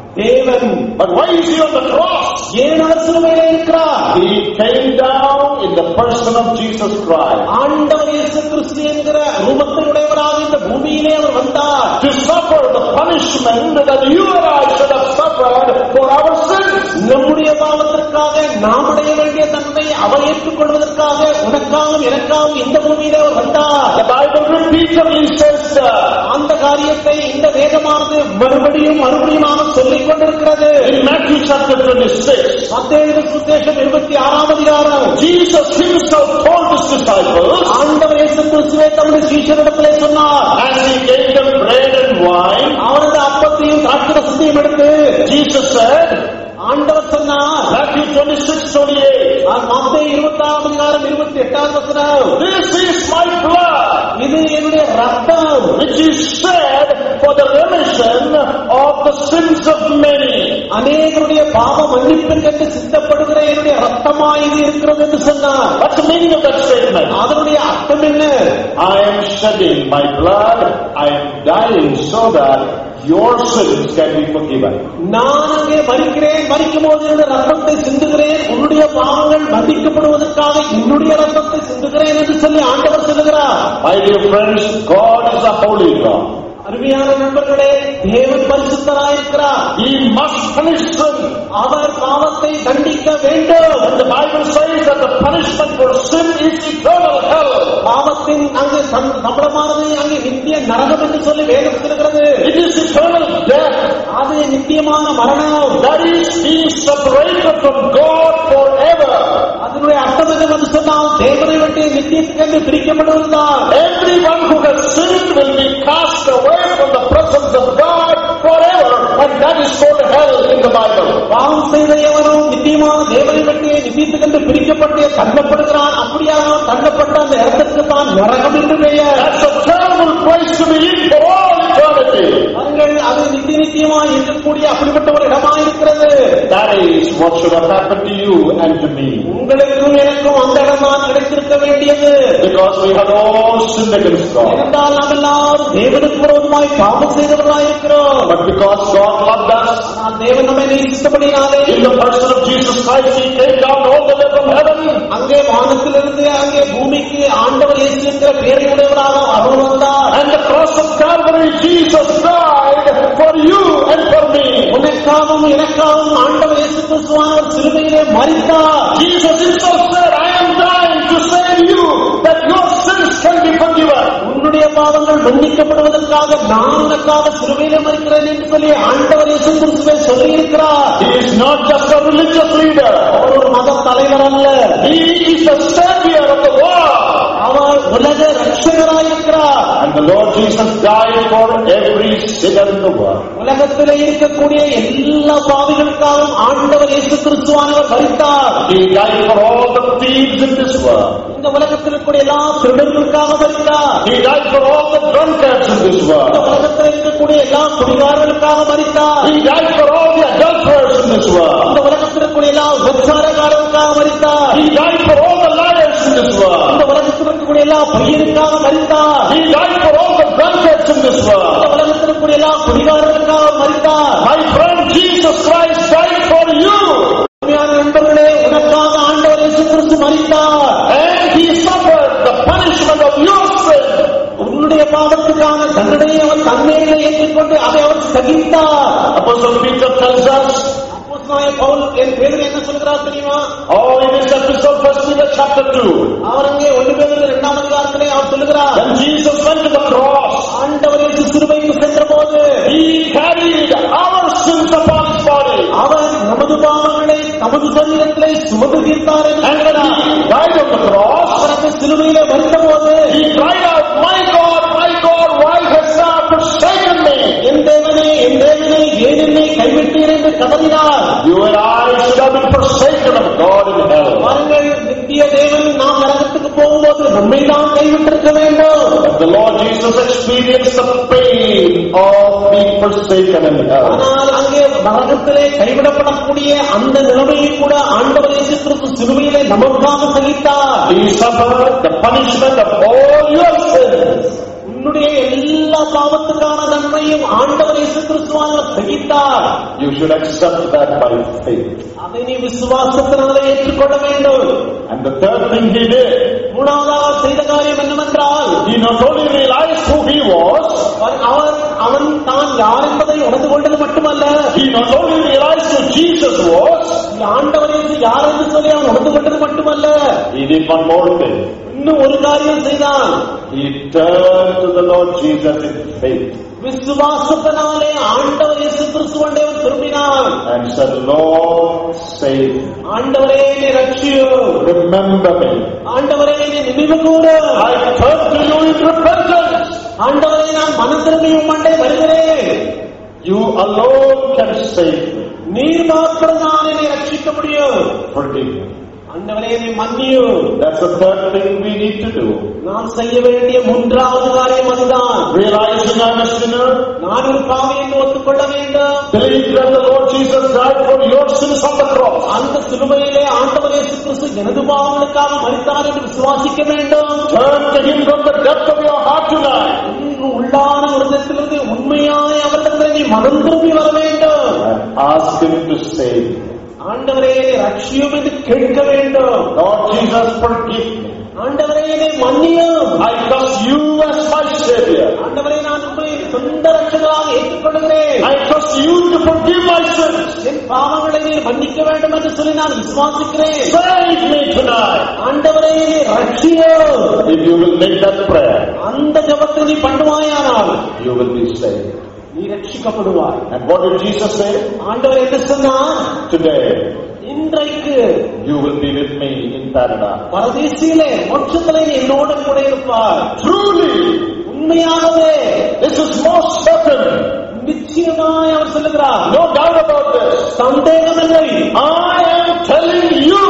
தேவன் But why is he on the cross? ஏன் அவர் சிலுவையிலே இருக்கிறார் He came down in the person of Jesus Christ ஆண்டவர் இயேசு கிறிஸ்து என்கிற ரூபத்தினுடையவராக இந்த பூமியிலே அவர் வந்தார் to suffer the punishment that you and I should have suffered for our sins. நம்முடைய பாவத்திற்காக நாம் அடைய வேண்டிய தன்மை அவர் ஏற்றுக்கொள்வதற்காக உனக்காகவும் எனக்காகவும் இந்த பூமியிலே அவர் வந்தார் The Bible repeatedly says that. அந்த காரியத்தை இந்த வேதமானது மறுபடியும் மறுபடியுமாக சொல்லிக் கொண்டிருக்கிறது In Matthew chapter 26, மத்தேயு சுவிசேஷம் இருபத்தி ஆறாம் அதிகாரம் Jesus himself told his disciples, ஆண்டவர் இயேசு கிறிஸ்துவே தம்முடைய சீஷரிடத்திலே சொன்னார் as he gave them bread and wine, அவரது அப்பத்தையும் திராட்சரசத்தையும் எடுத்து Jesus said, ஆண்டவர் சொன்னார் Matthew 26, 28, மத்திய இருபத்தி ஆறாம் அதிகாரம் இருபத்தி எட்டாம் வசனம் This is my blood, இது என்னுடைய ரத்தம் which is shed for the remission of the sins of many. அநேகருடைய பாவ மன்னிப்புக்கென்று சித்தப்படுகிற என்னுடைய ரத்தமா இது இருக்கிறது என்று சொன்னார் What's the meaning of that statement? அதனுடைய அர்த்தம் என்ன I am shedding my blood, I am dying so that your sins can be forgiven. நான் அங்கே மறிக்கிறேன் மறிக்கும் போது என்னுடைய ரத்தத்தை சிந்துகிறேன் உன்னுடைய பாவங்கள் மன்னிக்கப்படுவதற்காக என்னுடைய ரத்தத்தை சிந்துகிறேன் என்று சொல்லி ஆண்டவர் சொல்லுகிறார் My dear friends, God is a holy God. அருமையான நண்பர்களே தேவன் பரிசுத்தராயிருக்கிறார் He must punish sin. அவர் பாவத்தை தண்டிக்க வேண்டும் And the Bible says that the punishment for sin is eternal hell. பாவத்தின் அங்கு சம்- சம்பளமானது அங்கு நித்திய நரகம் என்று சொல்லி வேதம் சொல்கிறது It is eternal death. அது நித்தியமான மரணம் That is being separated from God forever. அதனுடைய அர்த்தம் என்னவென்று சொன்னால் தேவனை விட்டு நித்தியத்துக்கென்று பிரிக்கப்படுவதுதான் Everyone who has sinned will be cast away from the presence of God forever. And that is called hell in the Bible. பாவம் செய்த எவனும் நித்தியமான தேவனை விட்டு நித்தியத்துக்கென்று பிரிக்கப்பட்டு தள்ளப்படுகிறான் அப்படியாக அவன் தள்ளப்பட்ட அந்த இடத்திற்கு தான் நரகம் என்று பெயர் That's a terrible place to be in for all eternity. பாருங்கள் அது நித்திய நித்தியமாய் இருக்கக்கூடிய அப்படிப்பட்ட ஒரு இடமாய் இருக்கிறது That is what should have happened to you and to me. உங்களுக்கும் எனக்கும் அந்த இடம் தான் கிடைத்திருக்க வேண்டியது Because we had all sinned against God. ஏனென்றால் நாம் எல்லாரும் தேவனுக்கு விரோதமாய் பாவம் செய்தவர்களாய் இருக்கிறோம் But because God loved us, ஆனால் தேவன் நம்மை நேசித்தபடினாலே in the person of Jesus Christ, He came down all the way from heaven. அங்கே வானத்திலிருந்து அங்கே பூமிக்கு ஆண்டவர் இயேசு என்கிற பெயரையுடையவராக அவர் வந்தார் And the cross of Calvary, Jesus died for you and for me. உனக்காகவும் எனக்காகவும் ஆண்டவர் இயேசு கிறிஸ்துவானவர் சிலுவையிலே மரித்தார் Jesus himself said, I am dying to save you, that your sins can be forgiven. உன்னுடைய பாவங்கள் மன்னிக்கப்படுவதற்காக நான் உனக்காக சிலுவையிலே மறிக்கிறேன் என்று சொல்லி ஆண்டவர் இயேசு கிறிஸ்துவை சொல்லி இருக்கிறார் He is not just a religious leader. அவர் ஒரு மத தலைவர் அல்ல He is the savior of the world. அவர் உலக ரட்சகராயிருக்கிறார் And the Lord Jesus died for every sinner in the world. உலகத்திலே இருக்கக்கூடிய எல்லா பாவிகளுக்காகவும் ஆண்டவர் இயேசு கிறிஸ்துவானவர் மரித்தார் He died for all the thieves in this world. இந்த உலகத்தில் இருக்கக்கூடிய எல்லா திருடர்களுக்காக மரித்தார் He died for all the drunkards in this இந்த world. உலகத்தில் இருக்கக்கூடிய எல்லா குடிகாரர்களுக்காக மரித்தார் He died for all the adulterers in this world. இந்த உலகத்தில் இருக்கக்கூடிய எல்லா விபச்சாரக்காரர்களுக்காக மரித்தார் He died for all the liars in this world. இந்த உலகத்தில் இருக்கக்கூடிய எல்லா பொய்யனுக்காக மரித்தார் He died for all the drunkards in this இந்த world. உலகத்தில் இருக்கக்கூடிய எல்லா குடிகாரர்களுக்காக மரித்தார் My friend Jesus Christ died for you. உண்மையான நண்பர்களே உனக்காக ஆண்டவர் இயேசு கிறிஸ்து மரித்தார் And he suffered the punishment of your sin. உன்னுடைய பாவத்துக்கான தண்டனையை அவர் தன்மையிலே ஏற்றுக்கொண்டு அதை அவர் சகித்தார் Apostle Peter tells us, அப்போஸ்தலனாகிய பவுல் என் பேரில் என்ன சொல்கிறார் தெரியுமா oh, in his epistle, first Peter chapter 2, அவர் அங்கே ஒன்று பேரில் இரண்டாம் அதிகாரத்திலே அவர் சொல்லுகிறார் when Jesus went to the cross, ஆண்டவர் இயேசு சிலுவைக்கு சென்ற போது he carried our sins upon his body. அவர் நமது பாவங்களை நமது சரீரத்திலே சுமந்து தீர்த்தார் என்று And when சொல்கிறார். he died on the cross, அவர் அந்த சிலுவையிலே மறித்த போது he cried out, My God, my God, why hast thou forsaken me? என் தேவனே என் தேவனே ஏன் என்னை கைவிட்டீர் என்று கதறினார் You and I should have been forsaken of God in hell. பாருங்கள் நித்திய தேவன் நாம் நரகத்துக்கு போகும்போது நம்மை தான் கைவிட்டிருக்க வேண்டும் But the Lord Jesus experienced the pain of being forsaken in hell. ஆனால் அங்கே நரகத்திலே கைவிடப்படக்கூடிய அந்த நிலைமையை கூட ஆண்டவர் இயேசு கிறிஸ்து சிலுவையிலே நமக்காக சகித்தார் He suffered the punishment of all your sins. உன்னுடைய எல்லா பாவத்துக்கான நன்மையும் ஆண்டவர் இயேசு கிறிஸ்துவாக சகித்தார் You should accept that by faith. அதை நீ விசுவாசத்தினாலே ஏற்றுக்கொள்ள வேண்டும் And the third thing he did, மூணாவதாக செய்த காரியம் என்னவென்றால் he not only realized who he was, அவன் அவன் அவன் தான் யார் என்பதை உணர்ந்து கொண்டது மட்டுமல்ல he not only realized who Jesus was, ஆண்டவர் இயேசு யார் என்று சொல்லி அவன் உணர்ந்து கொண்டது மட்டுமல்ல he did one more thing. இன்னும் ஒரு காரியம் செய்தான் He turned to the Lord Jesus in faith விசுவாசத்தினாலே ஆண்டவர் இயேசு கிறிஸ்துவண்டவன் திரும்பினான் and said, Lord, save me. ஆண்டவரே நீ ரட்சியும் Remember me. ஆண்டவரே நீ நினைவு கூறு I turn to you in repentance. ஆண்டவரே நான் மனம் திரும்பி உம்மண்டை வருகிறேன் You alone can save me. நீர் மாத்திரம் தான் என்னை ரட்சிக்க முடியும் Forgive me. ஆண்டவரே நீ மன்னியும் That's the third thing we need to do. நான் செய்ய வேண்டிய மூன்றாவது காரியம் அதுதான் Realizing I'm a sinner, நான் ஒரு பாவி என்று ஒத்துக்கொள்ள வேண்டும் believe that the Lord Jesus died for your sins on the cross. அந்த சிலுவையிலே ஆண்டவர் இயேசு கிறிஸ்து எனது பாவங்களுக்காக மரித்தார் என்று விசுவாசிக்க வேண்டும் Turn to Him from the depth of your heart tonight. உன் உள்ளான உள்ளத்திலிருந்து உண்மையாய் அவரிடத்தில் நீ மனம் திரும்பி வர வேண்டும் and ask Him to save you. ஆண்டவரே என்னை ரட்சியும் என்று கேட்க வேண்டும் Lord Jesus, forgive me. ஆண்டவரே என்னை மன்னியும் I trust you as my Savior. ஆண்டவரே நான் உங்களை சொந்த ரட்சகராக ஏற்றுக்கொள்கிறேன் I trust you to forgive my sins. என் பாவங்களை நீர் மன்னிக்க வேண்டும் என்று சொல்லி நான் விசுவாசிக்கிறேன் Save me tonight. ஆண்டவரே என்னை ரட்சியும் If you will make that prayer, அந்த ஜபத்தை நீ பண்ணுவாயானால் you will be saved. நீ ரட்சிக்கப்படுவாய் And what did Jesus say? ஆண்டவர் என்ன சொன்னார் Today, இன்றைக்கு you will be with me in paradise. பரதேசியிலே மோட்சத்திலே நீ என்னோடு கூட இருப்பார் Truly, உண்மையாகவே this is most certain. நிச்சயமாய் அவர் சொல்லுகிறார் No doubt about this. சந்தேகமில்லை I am telling you,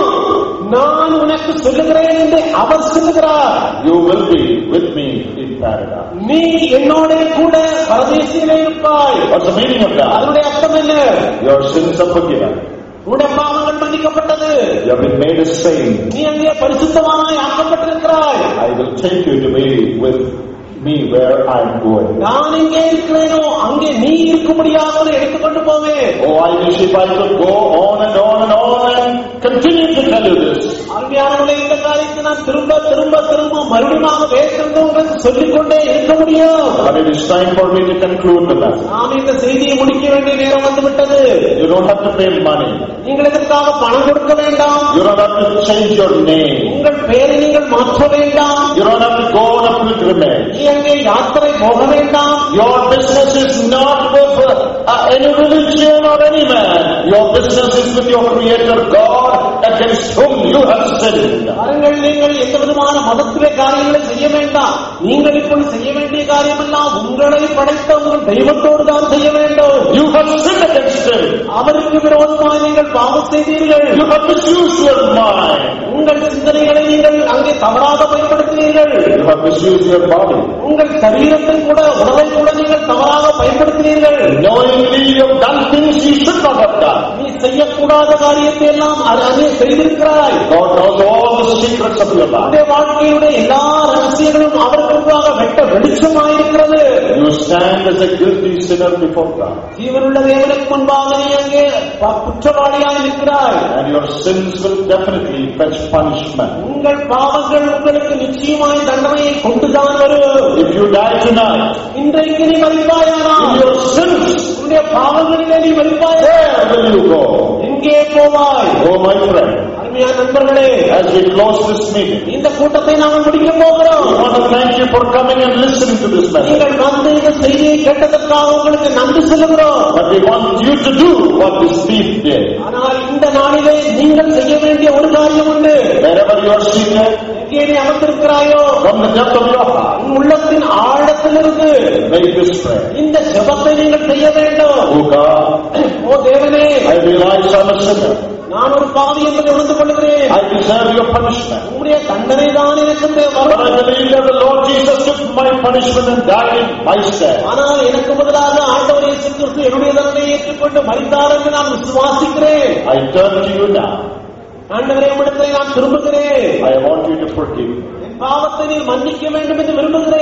நான் உனக்கு சொல்லுகிறேன் என்று அவர் சொல்லுகிறார் you will be with me in paradise. நீ என்னோட கூட பரதேசியிலே இருப்பாய் What's the meaning of that? அதனுடைய அர்த்தம் என்ன Your sins are forgiven. உடைய பாவங்கள் மன்னிக்கப்பட்டது You have been made a saint. நீ அங்கே பரிசுத்தமாய் ஆக்கப்பட்டிருக்கிறாய் I will take you to be with me where I am going. நான் எங்கே இருக்கிறேனோ அங்கே நீ இருக்க முடியாமல் எடுத்துக்கொண்டு போவேன் Oh, I wish if I could go on and on and on and continue to tell you this. அருமையானவர்களே இந்த காரியத்தை நான் திரும்ப திரும்ப திரும்ப மறுபடியும் வேற்றிருந்து உங்களுக்கு சொல்லிக்கொண்டே இருக்க முடியும் But it is time for me to conclude the message. நாம் இந்த செய்தியை முடிக்க வேண்டிய நேரம் வந்துவிட்டது You don't have to pay money. நீங்கள் இதற்காக பணம் கொடுக்க வேண்டாம் You don't have to change your name. உங்கள் பெயரை நீங்கள் மாற்ற வேண்டாம் You don't have to go on a pilgrimage. நீ அங்கே யாத்திரை போக வேண்டாம் Your business is not with uh, any religion or any man. Your business is with your Creator God against whom you have sinned. பாருங்கள் நீங்கள் எந்த விதமான மதத்திலே காரியங்களை செய்ய வேண்டாம் நீங்கள் இப்பொழுது செய்ய வேண்டிய காரியம் எல்லாம் உங்களை படைத்த உங்கள் தெய்வத்தோடு தான் செய்ய வேண்டும் You have sinned against Him. அவருக்கு விரோதமாக நீங்கள் பாவம் செய்தீர்கள் You have misused your mind. உங்கள் சிந்தனைகளை நீங்கள் அங்கே தவறாக பயன்படுத்தினீர்கள் You have misused your body. உங்கள் சரீரத்தை கூட உடலை கூட நீங்கள் தவறாக பயன்படுத்தினீர்கள் Knowingly you have done things you should not have done. நீ செய்யக்கூடாத காரியத்தை எல்லாம் அது- அதே செய்திருக்கிறாய் God knows all the secrets of your life. உன்னுடைய வாழ்க்கையுடைய எல்லா ரகசியங்களும் அவருக்கு முன்பாக வெட்ட வெளிச்சமாயிருக்கிறது You stand as a guilty sinner before God. ஜீவனுள்ள தேவனுக்கு முன்பாக நீ அங்கே ப- குற்றவாளியாய் இருக்கிறாய் And your sins will definitely fetch punishment. உங்கள் பாவங்கள் உங்களுக்கு நிச்சயமாய் தண்டனையை கொண்டுதான் வரும் If you die tonight இன்றைக்கு நீ மறிப்பாயானால் in your sins, உன்னுடைய பாவங்களிலே நீ மறிப்பாயா where will you go? எங்கே போவாய் Oh, my friend, அருமையான நண்பர்களே as we close this meeting, இந்த கூட்டத்தை நாங்கள் முடிக்க போகிறோம் we want to thank you for coming and listening to this message. நீங்கள் வந்து இந்த செய்தியை கேட்டதற்காக உங்களுக்கு நன்றி சொல்லுகிறோம் But we want you to do what this thief did. ஆனால் இந்த நாளிலே நீங்கள் செய்ய வேண்டிய ஒரு காரியம் உண்டு Wherever you are seated, எங்கே நீ அமர்ந்திருக்கிறாயோ from the depth of your heart, உன் உள்ளத்தின் ஆழத்திலிருந்து make this prayer. இந்த ஜெபத்தை நீங்கள் செய்ய வேண்டும் Oh God, ஓ தேவனே I realize I'm a sinner. நான் ஒரு பாவி என்பதை உணர்ந்து கொள்கிறேன் I deserve your punishment. உங்களுடைய தண்டனை தான் எனக்கு தே- But வரும் I believe that the Lord Jesus took my punishment and died in my stead. ஆனால் எனக்கு பதிலாக ஆண்டவர் இயேசு கிறிஸ்து என்னுடைய தண்டனையை ஏற்றுக்கொண்டு மறித்தார் என்று நான் விசுவாசிக்கிறேன் I turn to you now. ஆண்டவரே உம்மிடத்தில் நான் திரும்புகிறேன் I want you to forgive me. என் பாவத்தை நீர் மன்னிக்க வேண்டும் என்று விரும்புகிறேன்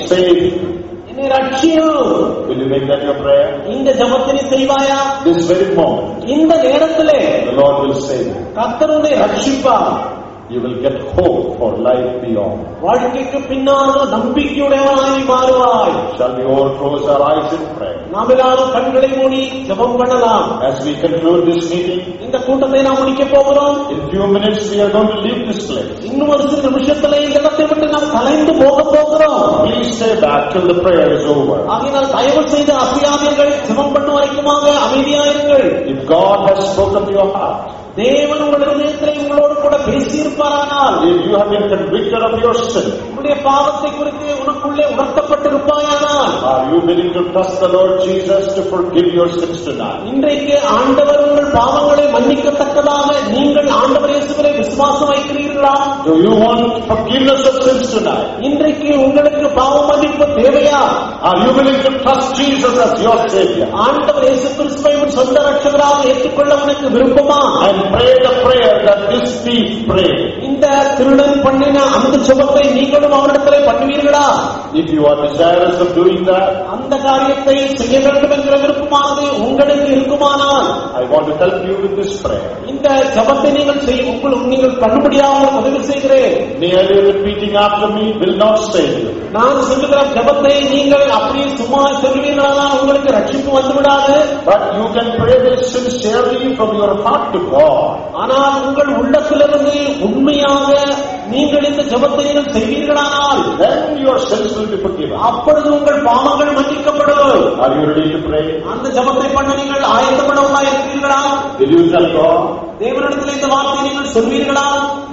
Save. என்னை ரட்சியும் Will you make that your prayer? இந்த ஜபத்தினை செய்வாயா This very moment, இந்த நேரத்திலே the Lord will save you. கர்த்தர் உன்னை ரட்சிப்பார் You will get hope for life beyond. வாழ்க்கைக்கு பின்னால் நம்பிக்கையுடையவனாய் மாறுவாய் Shall we all close our eyes in prayer? நாம் எல்லாரும் கண்களை மூடி ஜெபம் பண்ணலாம் As we conclude this meeting, இந்த கூட்டத்தை நாம் முடிக்க போகிறோம் in few minutes we are going to leave this place. இன்னும் ஒரு சில நிமிஷத்துல இந்த இடத்தை விட்டு நாம் கலைந்து போக போகிறோம் Please stay back till the prayer is over. ஆகையினால் தயவு செய்து அசையாதீர்கள் ஜெபம் பண்ணும் வரைக்குமாக அமைதியாயிருங்கள் If God has spoken to your heart, தேவன் உங்கள் இதயத்திலே உங்களோடு கூட பேசியிருப்பாரானால் if you have been convicted of your sin, உன்னுடைய பாவத்தை குறித்து உனக்குள்ளே உணர்த்தப்பட்டிருப்பாயானால் are you willing to trust the Lord Jesus to forgive your sins tonight? இன்றைக்கு ஆண்டவர் உங்கள் பாவங்களை மன்னிக்கத்தக்கதாக நீங்கள் ஆண்டவர் இயேசுவிலே விசுவாசம் வைக்கிறீர்களா Do you want forgiveness of sins tonight? இன்றைக்கு உங்களுக்கு பாவ மன்னிப்பு தேவையா Are you willing to trust Jesus as your Savior? ஆண்டவர் இயேசு கிறிஸ்துவை உன் சொந்த ரட்சகராக ஏற்றுக்கொள்ள உனக்கு விருப்பமா And pray the prayer that this thief prayed. இந்த திருடன் பண்ணின அந்த சுபத்தை நீங்களும் அவரிடத்திலே பண்ணுவீர்களா If you are desirous of doing that, அந்த காரியத்தை செய்ய வேண்டும் என்கிற விருப்பமானது உங்களுக்கு இருக்குமானால் I want to help you with this prayer. இந்த ஜபத்தை நீங்கள் செய்ய உங்களுக்கு நீங்கள் பண்ணும்படியாக உதவி செய்கிறேன் Merely repeating after me will not save you. நான் சொல்லுகிற ஜபத்தை நீங்கள் அப்படியே சும்மா சொல்லுவீர்களானால் உங்களுக்கு ரட்சிப்பு வந்து விடாது But you can pray this sincerely from your heart to God. ஆனால் உங்கள் உள்ளத்திலிருந்து உண்மையாக நீங்கள் இந்த ஜபத்தை நீங்கள் செய்வீர்களானால் Then your sins will be forgiven. அப்பொழுது உங்கள் பாவங்கள் மன்னிக்கப்படும் Are you ready to pray? அந்த ஜபத்தை பண்ண நீங்கள் ஆயத்தப்படவா இருக்கிறீர்களா Will you tell God, தேவனிடத்தில் இந்த வார்த்தையை நீங்கள் சொல்வீர்களா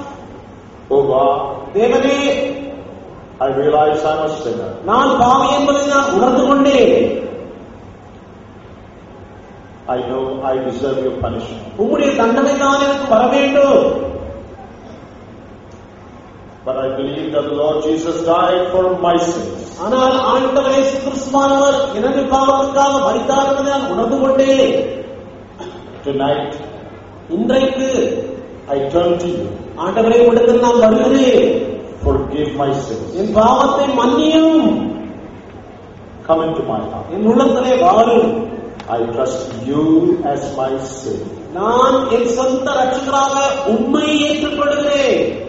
Oh God, தேவனே I realize I'm a sinner. நான் பாவி என்பதை நான் உணர்ந்து கொண்டேன் I know I deserve your punishment. உங்களுடைய தண்டனை தான் எனக்கு வர வேண்டும் But I believe that the Lord Jesus died for my sins. ஆனால் ஆண்டவர் இயேசு கிறிஸ்துவானவர் எனது பாவத்துக்காக மரித்தார் என்பதை நான் உணர்ந்து கொண்டேன் Tonight, இன்றைக்கு I turn to you. ஆண்டவரை உடத்தில் நான் வருகிறேன் Forgive my sins. என் பாவத்தை மன்னியும் Come into my heart. என் உள்ளத்திலே வாரும் I trust you as my Savior. நான் என் சொந்த ரட்சகராக உண்மையை ஏற்றுக்கொள்கிறேன்